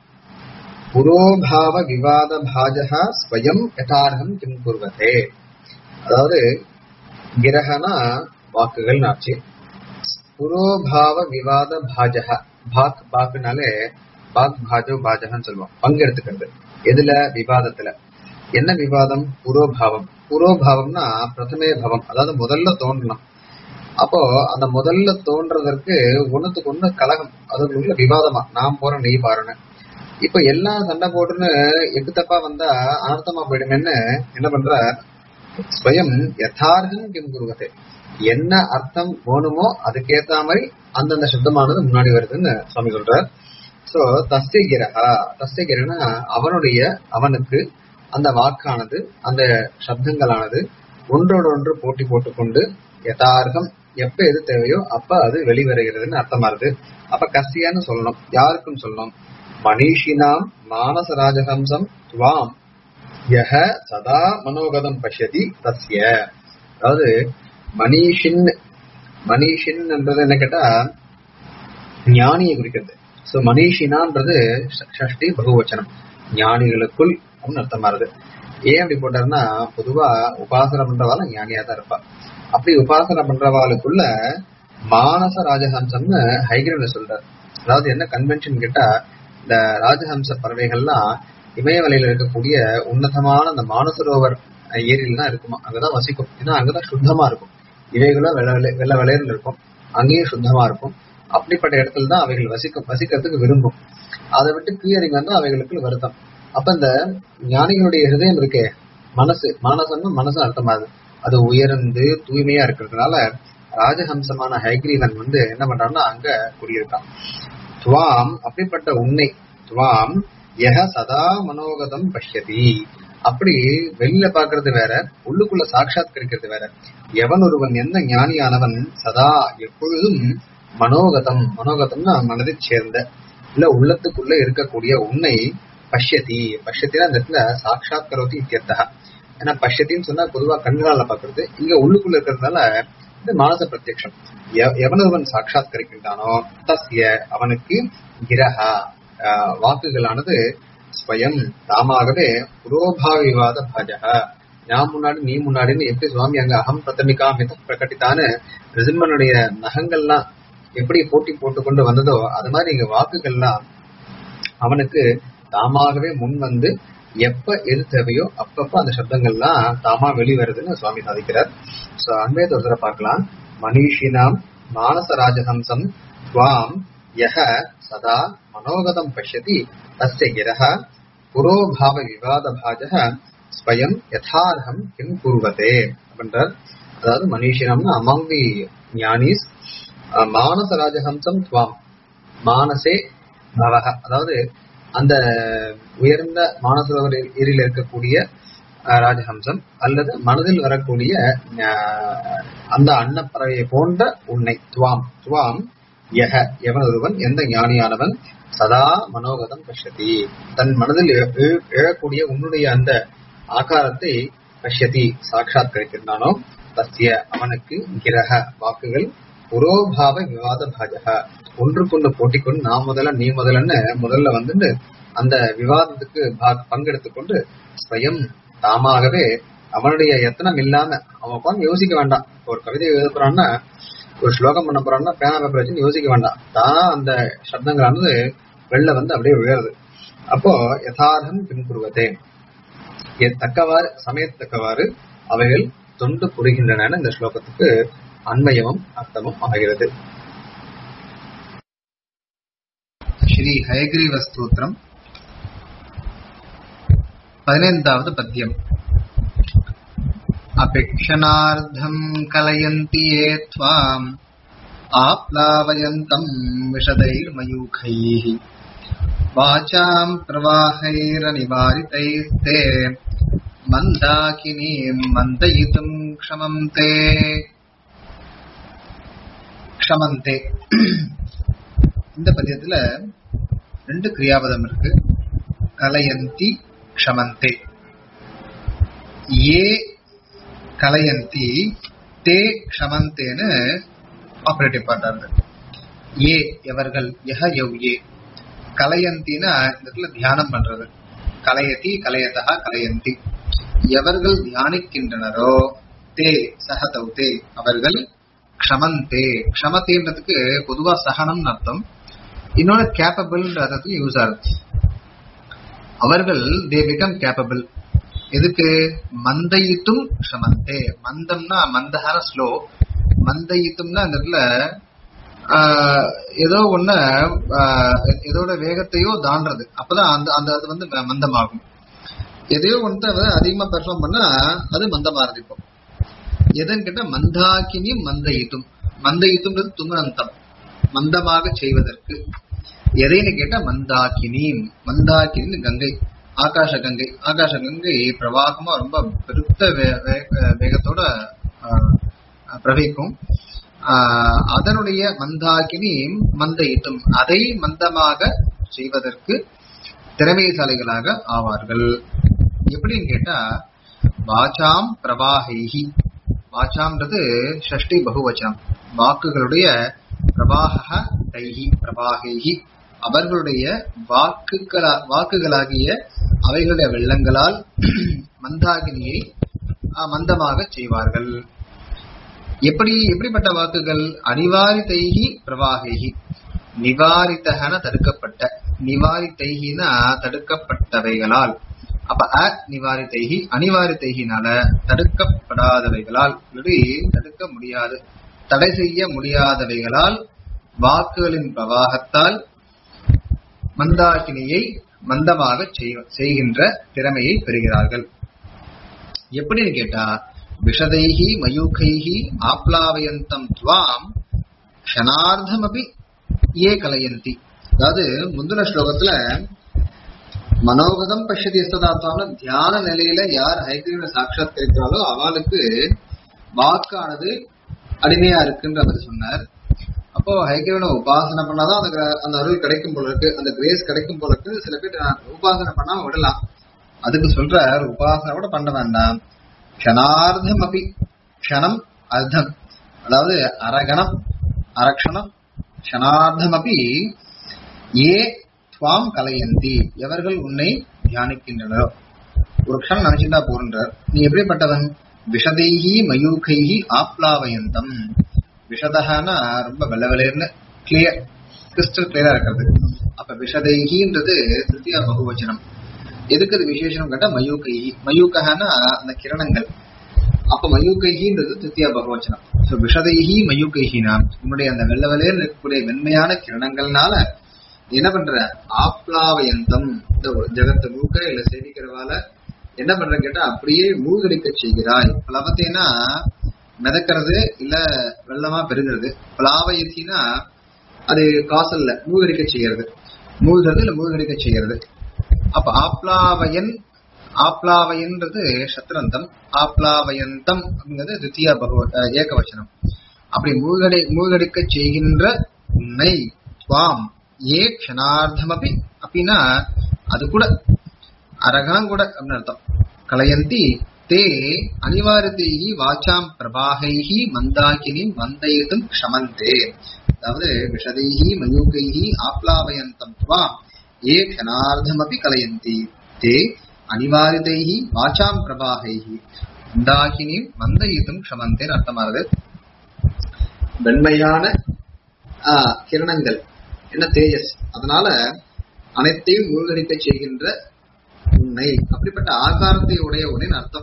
புரோபாவ விவாத பாஜகா ஸ்வயம் யதார்த்தம் கிம் குர்வதே அதாவது கிரகனா வாக்குகள் ஆச்சு புரோபாவ விவாத பாஜக பாக் பாக்குனாலே பாக் பாஜோ பாஜகன்னு சொல்லுவோம் பங்கெடுத்துக்கிறது எதுல விவாதத்துல என்ன விவாதம் புரோபாவம் புரோபாவம்னா பிரதமே பவம் அதாவது முதல்ல தோன்றணும் அப்போ அந்த முதல்ல தோன்றதற்கு ஒண்ணுத்துக்கு ஒண்ணு கலகம் அதுக்குள்ள விவாதமா நான் போறேன் நீ பாருன்னு இப்ப எல்லாம் சண்டை போட்டுன்னு எட்டு தப்பா வந்தா அனர்த்தமா போயிடுமேன்னு என்ன பண்ற ஸ்வயம் யதார்த்தம் கிம் குருவதே என்ன அர்த்தம் வேணுமோ அதுக்கேத்த மாதிரி அந்தந்த சப்தமானது முன்னாடி வருதுன்னு சுவாமி சொல்றார் சோ தஸ்ய கிரகா தஸ்ய கிரகனா அவனுடைய அவனுக்கு அந்த வாக்கானது அந்த சப்தங்களானது ஒன்றோடு ஒன்று போட்டி போட்டுக்கொண்டு யதார்த்தம் எப்ப எது தேவையோ அப்ப அது வெளிவருகிறதுன்னு அர்த்தமாறுது அப்ப கசியான்னு சொல்லணும் யாருக்கும் சொல்லணும் மனிஷினாம் மானச ராஜஹம்சம் துவாம் யஹ சதா மனோகதம் பஷ்யதி தஸ்ய அதாவது மனிஷின் மனிஷின் என்றது என்ன கேட்டா ஞானியை குறிக்கிறது சோ மனிஷினான்றது ஷ- ஷஷ்டி பகுவச்சனம் ஞானிகளுக்குள் அப்படின்னு அர்த்தமாறுது ஏன் அப்படி போட்டாருன்னா பொதுவா உபாசனை பண்றவாள் ஞானியா தான் இருப்பா அப்படி உபாசனை பண்றவாளுக்குள்ள மானச ராஜஹம்சம்னு ஹைகிரன் சொல்றாரு அதாவது என்ன கன்வென்ஷன் கேட்டா இந்த ராஜஹம்ச பறவைகள்லாம் இமயமலையில இருக்கக்கூடிய உன்னதமான அந்த மானசரோவர் ஏரியில தான் இருக்குமா அங்கதான் வசிக்கும் ஏன்னா அங்கதான் சுத்தமா இருக்கும் இவைகளும் வெள்ள வெள்ளை வெள்ள வெளையர்னு இருக்கும் அங்கேயும் சுத்தமா இருக்கும் அப்படிப்பட்ட இடத்துல தான் அவைகள் வசிக்கும் வசிக்கிறதுக்கு விரும்பும் அதை விட்டு கீழறி வந்தா அவைகளுக்கு வருத்தம் அப்ப இந்த ஞானிகளுடைய ஹிருதயம் இருக்கே மனசு மானசம்னு மனசு அர்த்தமாகுது அது உயர்ந்து தூய்மையா இருக்கிறதுனால ராஜஹம்சமான ஹைகிரீவன் வந்து என்ன பண்றான்னா அங்க குடியிருக்கான் துவாம் அப்படிப்பட்ட உன்னை துவாம் யஹ சதா மனோகதம் பஷ்யதி அப்படி வெளியில பாக்குறது வேற உள்ளுக்குள்ள சாட்சாத்கரிக்கிறது வேற எவன் ஒருவன் எந்த ஞானியானவன் சதா எப்பொழுதும் மனோகதம் மனோகதம்னா மனதை சேர்ந்த இல்ல உள்ளத்துக்குள்ள இருக்கக்கூடிய உன்னை பஷ்யதி பஷ்யத்தினா அந்த இடத்துல சாட்சாத் கரோதி இத்தியர்த்தா ஏன்னா பஷ்யத்தின்னு சொன்னா பொதுவா கண்களால பாக்குறது இங்க உள்ளுக்குள்ள இருக்கிறதுனால இது மானச பிரத்யக்ஷம் எவ- எவனொருவன் சாட்சாத்கரிக்கின்றானோ தஸ்ய அவனுக்கு கிரஹா ஆஹ், வாக்குகளானது ஸ்வயம் தாமாகவே புரோபாவ விவாத பாஜக நான் முன்னாடி நீ முன்னாடின்னு எப்படி சுவாமி அங்க அகம் பிரதமிகா மித பிரகட்டித்தான்னு ரிசிம்மனுடைய நகங்கள்லாம் எப்படி போட்டி போட்டு கொண்டு வந்ததோ அது மாதிரி இங்க வாக்குகள்லாம் அவனுக்கு தாமாகவே முன் வந்து எப்ப எது தேவையோ அப்பப்ப அந்த சப்தங்கள்லாம் தாமா வெளிவருதுன்னு சுவாமி சாதிக்கிறார் சோ அன்பே தொடர பார்க்கலாம் மனிஷினாம் மானச ராஜஹம்சம் துவாம் யஹ சதா மனோகதம் பஷ்யதி தஸ்ய கிரஹ புரோபாவ விவாத பாஜக ஸ்வயம் யதார்த்தம் கிம் குருவதே அப்படின்றார் அதாவது மனிஷினம்னா அமாங் தி ஞானிஸ் மானச ராஜஹம்சம் துவாம் மானசே பவக அதாவது அந்த உயர்ந்த மானசரோவர் ஏரியில் இருக்கக்கூடிய அஹ், ராஜஹம்சம் அல்லது மனதில் வரக்கூடிய அஹ், அந்த அன்னப்பறவையை போன்ற உன்னை துவாம் துவாம் யக எவன் ஒருவன் எந்த ஞானியானவன் சதா மனோகதம் பஷ்யதி தன் மனதில் எழ- எழ- எழக்கூடிய உன்னுடைய அந்த ஆகாரத்தை பஷ்யதி சாட்சாத் கிடைக்கின்றானோ தஸ்ய அவனுக்கு கிரக வாக்குகள் புரோபாவ விவாத பாஜக ஒன்றுக்கொண்டு போட்டிக்கொண்டு நான் முதல்ல நீ முதல்லன்னு முதல்ல வந்துட்டு அந்த விவாதத்துக்கு பா- பங்கெடுத்துக் கொண்டு ஸ்வயம் தாமாகவே அவனுடைய எத்தனம் இல்லாம அவன் உட்காந்து யோசிக்க வேண்டாம் ஒரு கவிதை எழுத போறான்னா ஒரு ஸ்லோகம் பண்ண போறான்னா பேனா பேப்பர் வச்சு யோசிக்க வேண்டாம் தானா அந்த சப்தங்களானது வெளில வந்து அப்படியே விழுறது அப்போ யதார்த்தம் பின்புறுவதே எ- தக்கவாறு சமயத்தக்கவாறு அவைகள் தொண்டு புரிகின்றன இந்த ஸ்லோகத்துக்கு அன்மயமும் அர்த்தமும் ஆகிறது ಶ್ರೀ ಹಯಗ್ರೀವ ಸ್ತೋತ್ರಂ பதினைந்தாவது பத்தியம் அபேக்ஷனார்த்தம் கலயந்தி ஏ त्वाम् ஆப்லாவயந்தம் விஷதைர்மயூखैः வாचाम् प्रवाहैरनिवारितैस्ते मन्दाकिनीम् मन्दयितुम् क्षमम् ते क्षमन्ते இந்த பத்தியத்துல ரெண்டு கிரியாபதம் இருக்கு கலயந்தி க்ஷமந்தே ஏ கலயந்தி தே க்ஷமந்தேன்னு ஆபரேட்டிவ் பண்றாங்க ஏ எவர்கள் யஹ யவ் ஏ கலயந்தினா இந்த இடத்துல தியானம் பண்றது கலயதி கலயதா கலயந்தி எவர்கள் தியானிக்கின்றனரோ தே சஹதௌ தே அவர்கள் க்ஷமந்தே க்ஷமத்தேன்றதுக்கு பொதுவா சகனம்னு அர்த்தம் இன்னொன்னு கேப்பபிள்ன்ற அர்த்தத்துக்கு யூஸ் ஆகுது அவர்கள் தே பிகம் கேப்பபிள் எதுக்கு மந்தயித்தும் க்ஷமந்தே மந்தம்னா மந்தஹான ஸ்லோ மந்தயித்தும்னா அந்த இடத்துல ஆஹ், ஏதோ ஒண்ண ஆஹ், எதோட வேகத்தையோ தாண்டறது அப்பதான் அந்த அந்த அது வந்து மந்தமாகும் எதையோ ஒன்று அதை அதிகமா பெர்ஃபார்ம் பண்ணா அது மந்தமாறது இப்போ எதன்னு கேட்டா மந்தாக்கினி மந்தயித்தும் மந்தயித்தும்ன்றது துமனந்தம் மந்தமாக செய்வதற்கு எதைன்னு கேட்டா மந்தாக்கினி மந்தாக்கினி கங்கை ஆகாச கங்கை ஆகாச கங்கை பிரவாகமா ரொம்ப பெருத்த வே- வே- வேகத்தோட ஆஹ், பிரவகிக்கும் ஆஹ், அதனுடைய மந்தாக்கினி மந்தயித்தும் அதை மந்தமாக செய்வதற்கு திறமைசாலிகளாக ஆவார்கள் எப்படின்னு கேட்டா வாசாம் பிரவாகைஹி வாசாம்ன்றது ஷஷ்டி பகுவச்சனம் வாக்குகளுடைய பிரவாக தைஹி பிரவாகைஹி அவர்களுடைய வாக்குகளா வாக்குகளாகிய அவைகளுடைய வெள்ளங்களால் மந்தாகினியை ஆஹ், மந்தமாக செய்வார்கள் எப்படி எப்படிப்பட்ட வாக்குகள் அனிவாரிதைகி பிரவாகைகி நிவாரித்தகன தடுக்கப்பட்ட நிவாரித்தைகினா தடுக்கப்பட்டவைகளால் அப்ப அ நிவாரித்தைகி அனிவாரித்தைகினால தடுக்கப்படாதவைகளால் இல்லாட்டி தடுக்க முடியாது தடை செய்ய முடியாதவைகளால் வாக்குகளின் பிரவாகத்தால் மந்தாக்கினியை மந்தமாக செய்வ- செய்கின்ற திறமையை பெறுகிறார்கள் எப்படின்னு கேட்டா விஷதைஹி மயூகைஹி ஆப்லாவயந்தம் துவாம் க்ஷணார்த்தமபி ஏ கலயந்தி அதாவது முந்தின ஸ்லோகத்துல மனோகதம் பஷ்யதி எஸ்ததாத்வான்னு தியான நிலையில யார் ஹைகிரீவனை சாட்சாத்கரிக்கிறாளோ அவளுக்கு வாக்கானது அடிமையா இருக்குன்ற மாதிரி சொன்னார் அப்போ ஹைகிரீவனை உபாசனை பண்ணாதான் அந்த gra- அந்த அருள் கிடைக்கும் போல இருக்கு அந்த கிரேஸ் கிடைக்கும் போல இருக்கு சில பேர் நான் உபாசனை பண்ணாம விடலாம் அதுக்கு சொல்றார் உபாசனை கூட பண்ண வேண்டாம் க்ஷணார்த்தம் அபி க்ஷணம் அர்த்தம் அதாவது அரகணம் அரக்ஷணம் க்ஷணார்த்தம் அபி ஏ துவாம் கலையந்தி எவர்கள் உன்னை தியானிக்கின்றனரோ ஒரு க்ஷணம் நினைச்சுட்டா போகின்றார் நீ எப்படிப்பட்டவன் விஷதைஹி மயூகைஹி ஆப்லாவயந்தம் விஷதகனா ரொம்ப வெள்ள வெளேர்னு கிளியர் கிறிஸ்டல் கிளியரா இருக்கிறது அப்ப விஷதைஹின்றது திருத்தியா பகுவச்சனம் எதுக்கு அது விசேஷம் கேட்டா மயூகைஹி மயூகனா அந்த கிரணங்கள் அப்ப மயூகைஹின்றது திருத்தியா பகவச்சனம் சோ விஷதைஹி மயூகைஹினா உன்னுடைய அந்த வெள்ள வெளேர்னு இருக்கக்கூடிய வெண்மையான கிரணங்கள்னால நீ என்ன பண்ற ஆப்லாவயந்தம் இந்த ஒரு ஜெகத்தை மூக்க இல்ல சேவிக்கிறவால என்ன பண்ற கேட்டா அப்படியே மூழ்கடிக்க செய்கிறாய் பிளவத்தைனா மிதக்கிறது இல்ல வெள்ளமா பெருகிறது பிளாவயத்தினா அது காசல்ல மூழ்கடிக்க செய்கிறது மூழ்கிறது இல்ல மூழ்கடிக்க செய்கிறது அப்ப ஆப்லாவயன் ஆப்லாவயன்றது சத்ரந்தம் ஆப்லாவயந்தம் அப்படிங்கிறது தித்தியா பகவ அஹ் ஏகவச்சனம் அப்படி மூழ்கடை மூழ்கடிக்க செய்கின்ற உன்னை துவாம் ஏ க்ஷணார்த்தமபி அப்படின்னா அது கூட அரகணம் கூட அப்படின்னு அர்த்தம் கலயந்தி தே அனிவாரத்தைகி வாச்சாம் பிரபாகைஹி மந்தாகினி மந்தயித்தும் க்ஷமந்தே அதாவது விஷதைஹி மயூகைஹி ஆப்லாவயந்தம் துவா ஏ க்ஷணார்த்தமபி கலயந்தி தே அனிவாரிதைஹி வாச்சாம் பிரபாகைஹி மந்தாகினி மந்தயித்தும் க்ஷமந்தேன்னு அர்த்தமானது வெண்மையான ஆஹ், கிரணங்கள் என்ன தேஜஸ் அதனால அனைத்தையும் மூழ்கடிக்க செய்கின்ற உன்னை அப்படிப்பட்ட ஆகாரத்தை உடைய உடனே அர்த்தம்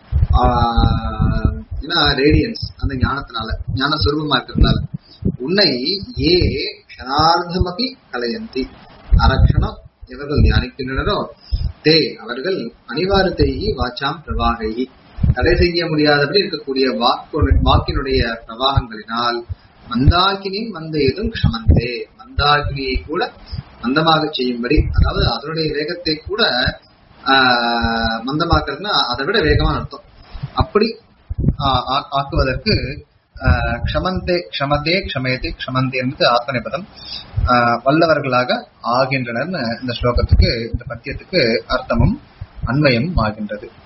ஆஹ், ஏன்னா ரேடியன்ஸ் அந்த ஞானத்தினால ஞான சுரூபமா இருக்கிறதுனால உன்னை ஏ க்ஷணார்த்தமபி கலையந்தி அரக்ஷணம் எவர்கள் தியானிக்கின்றனரோ தே அவர்கள் அனிவாரத்தைகி வாச்சாம் பிரவாகைகி தடை செய்ய முடியாதபடி இருக்கக்கூடிய வாக்கு வாக்கினுடைய பிரவாகங்களினால் மந்தாகினின் மந்தையதும் க்ஷமந்தே மந்தாகினியை கூட மந்தமாக செய்யும்படி அதாவது அதனுடைய வேகத்தை கூட ஆஹ், மந்தமாக்குறதுன்னா அதை விட வேகமான அர்த்தம் அப்படி ஆஹ், ஆ- ஆக்குவதற்கு ஆஹ், க்ஷமந்தே க்ஷமதே க்ஷமயதி க்ஷமந்தே என்பது ஆத்மநேபதம் ஆஹ், வல்லவர்களாக ஆகின்றனர்னு இந்த ஸ்லோகத்துக்கு இந்த பத்தியத்துக்கு அர்த்தமும் அன்வயமும் ஆகின்றது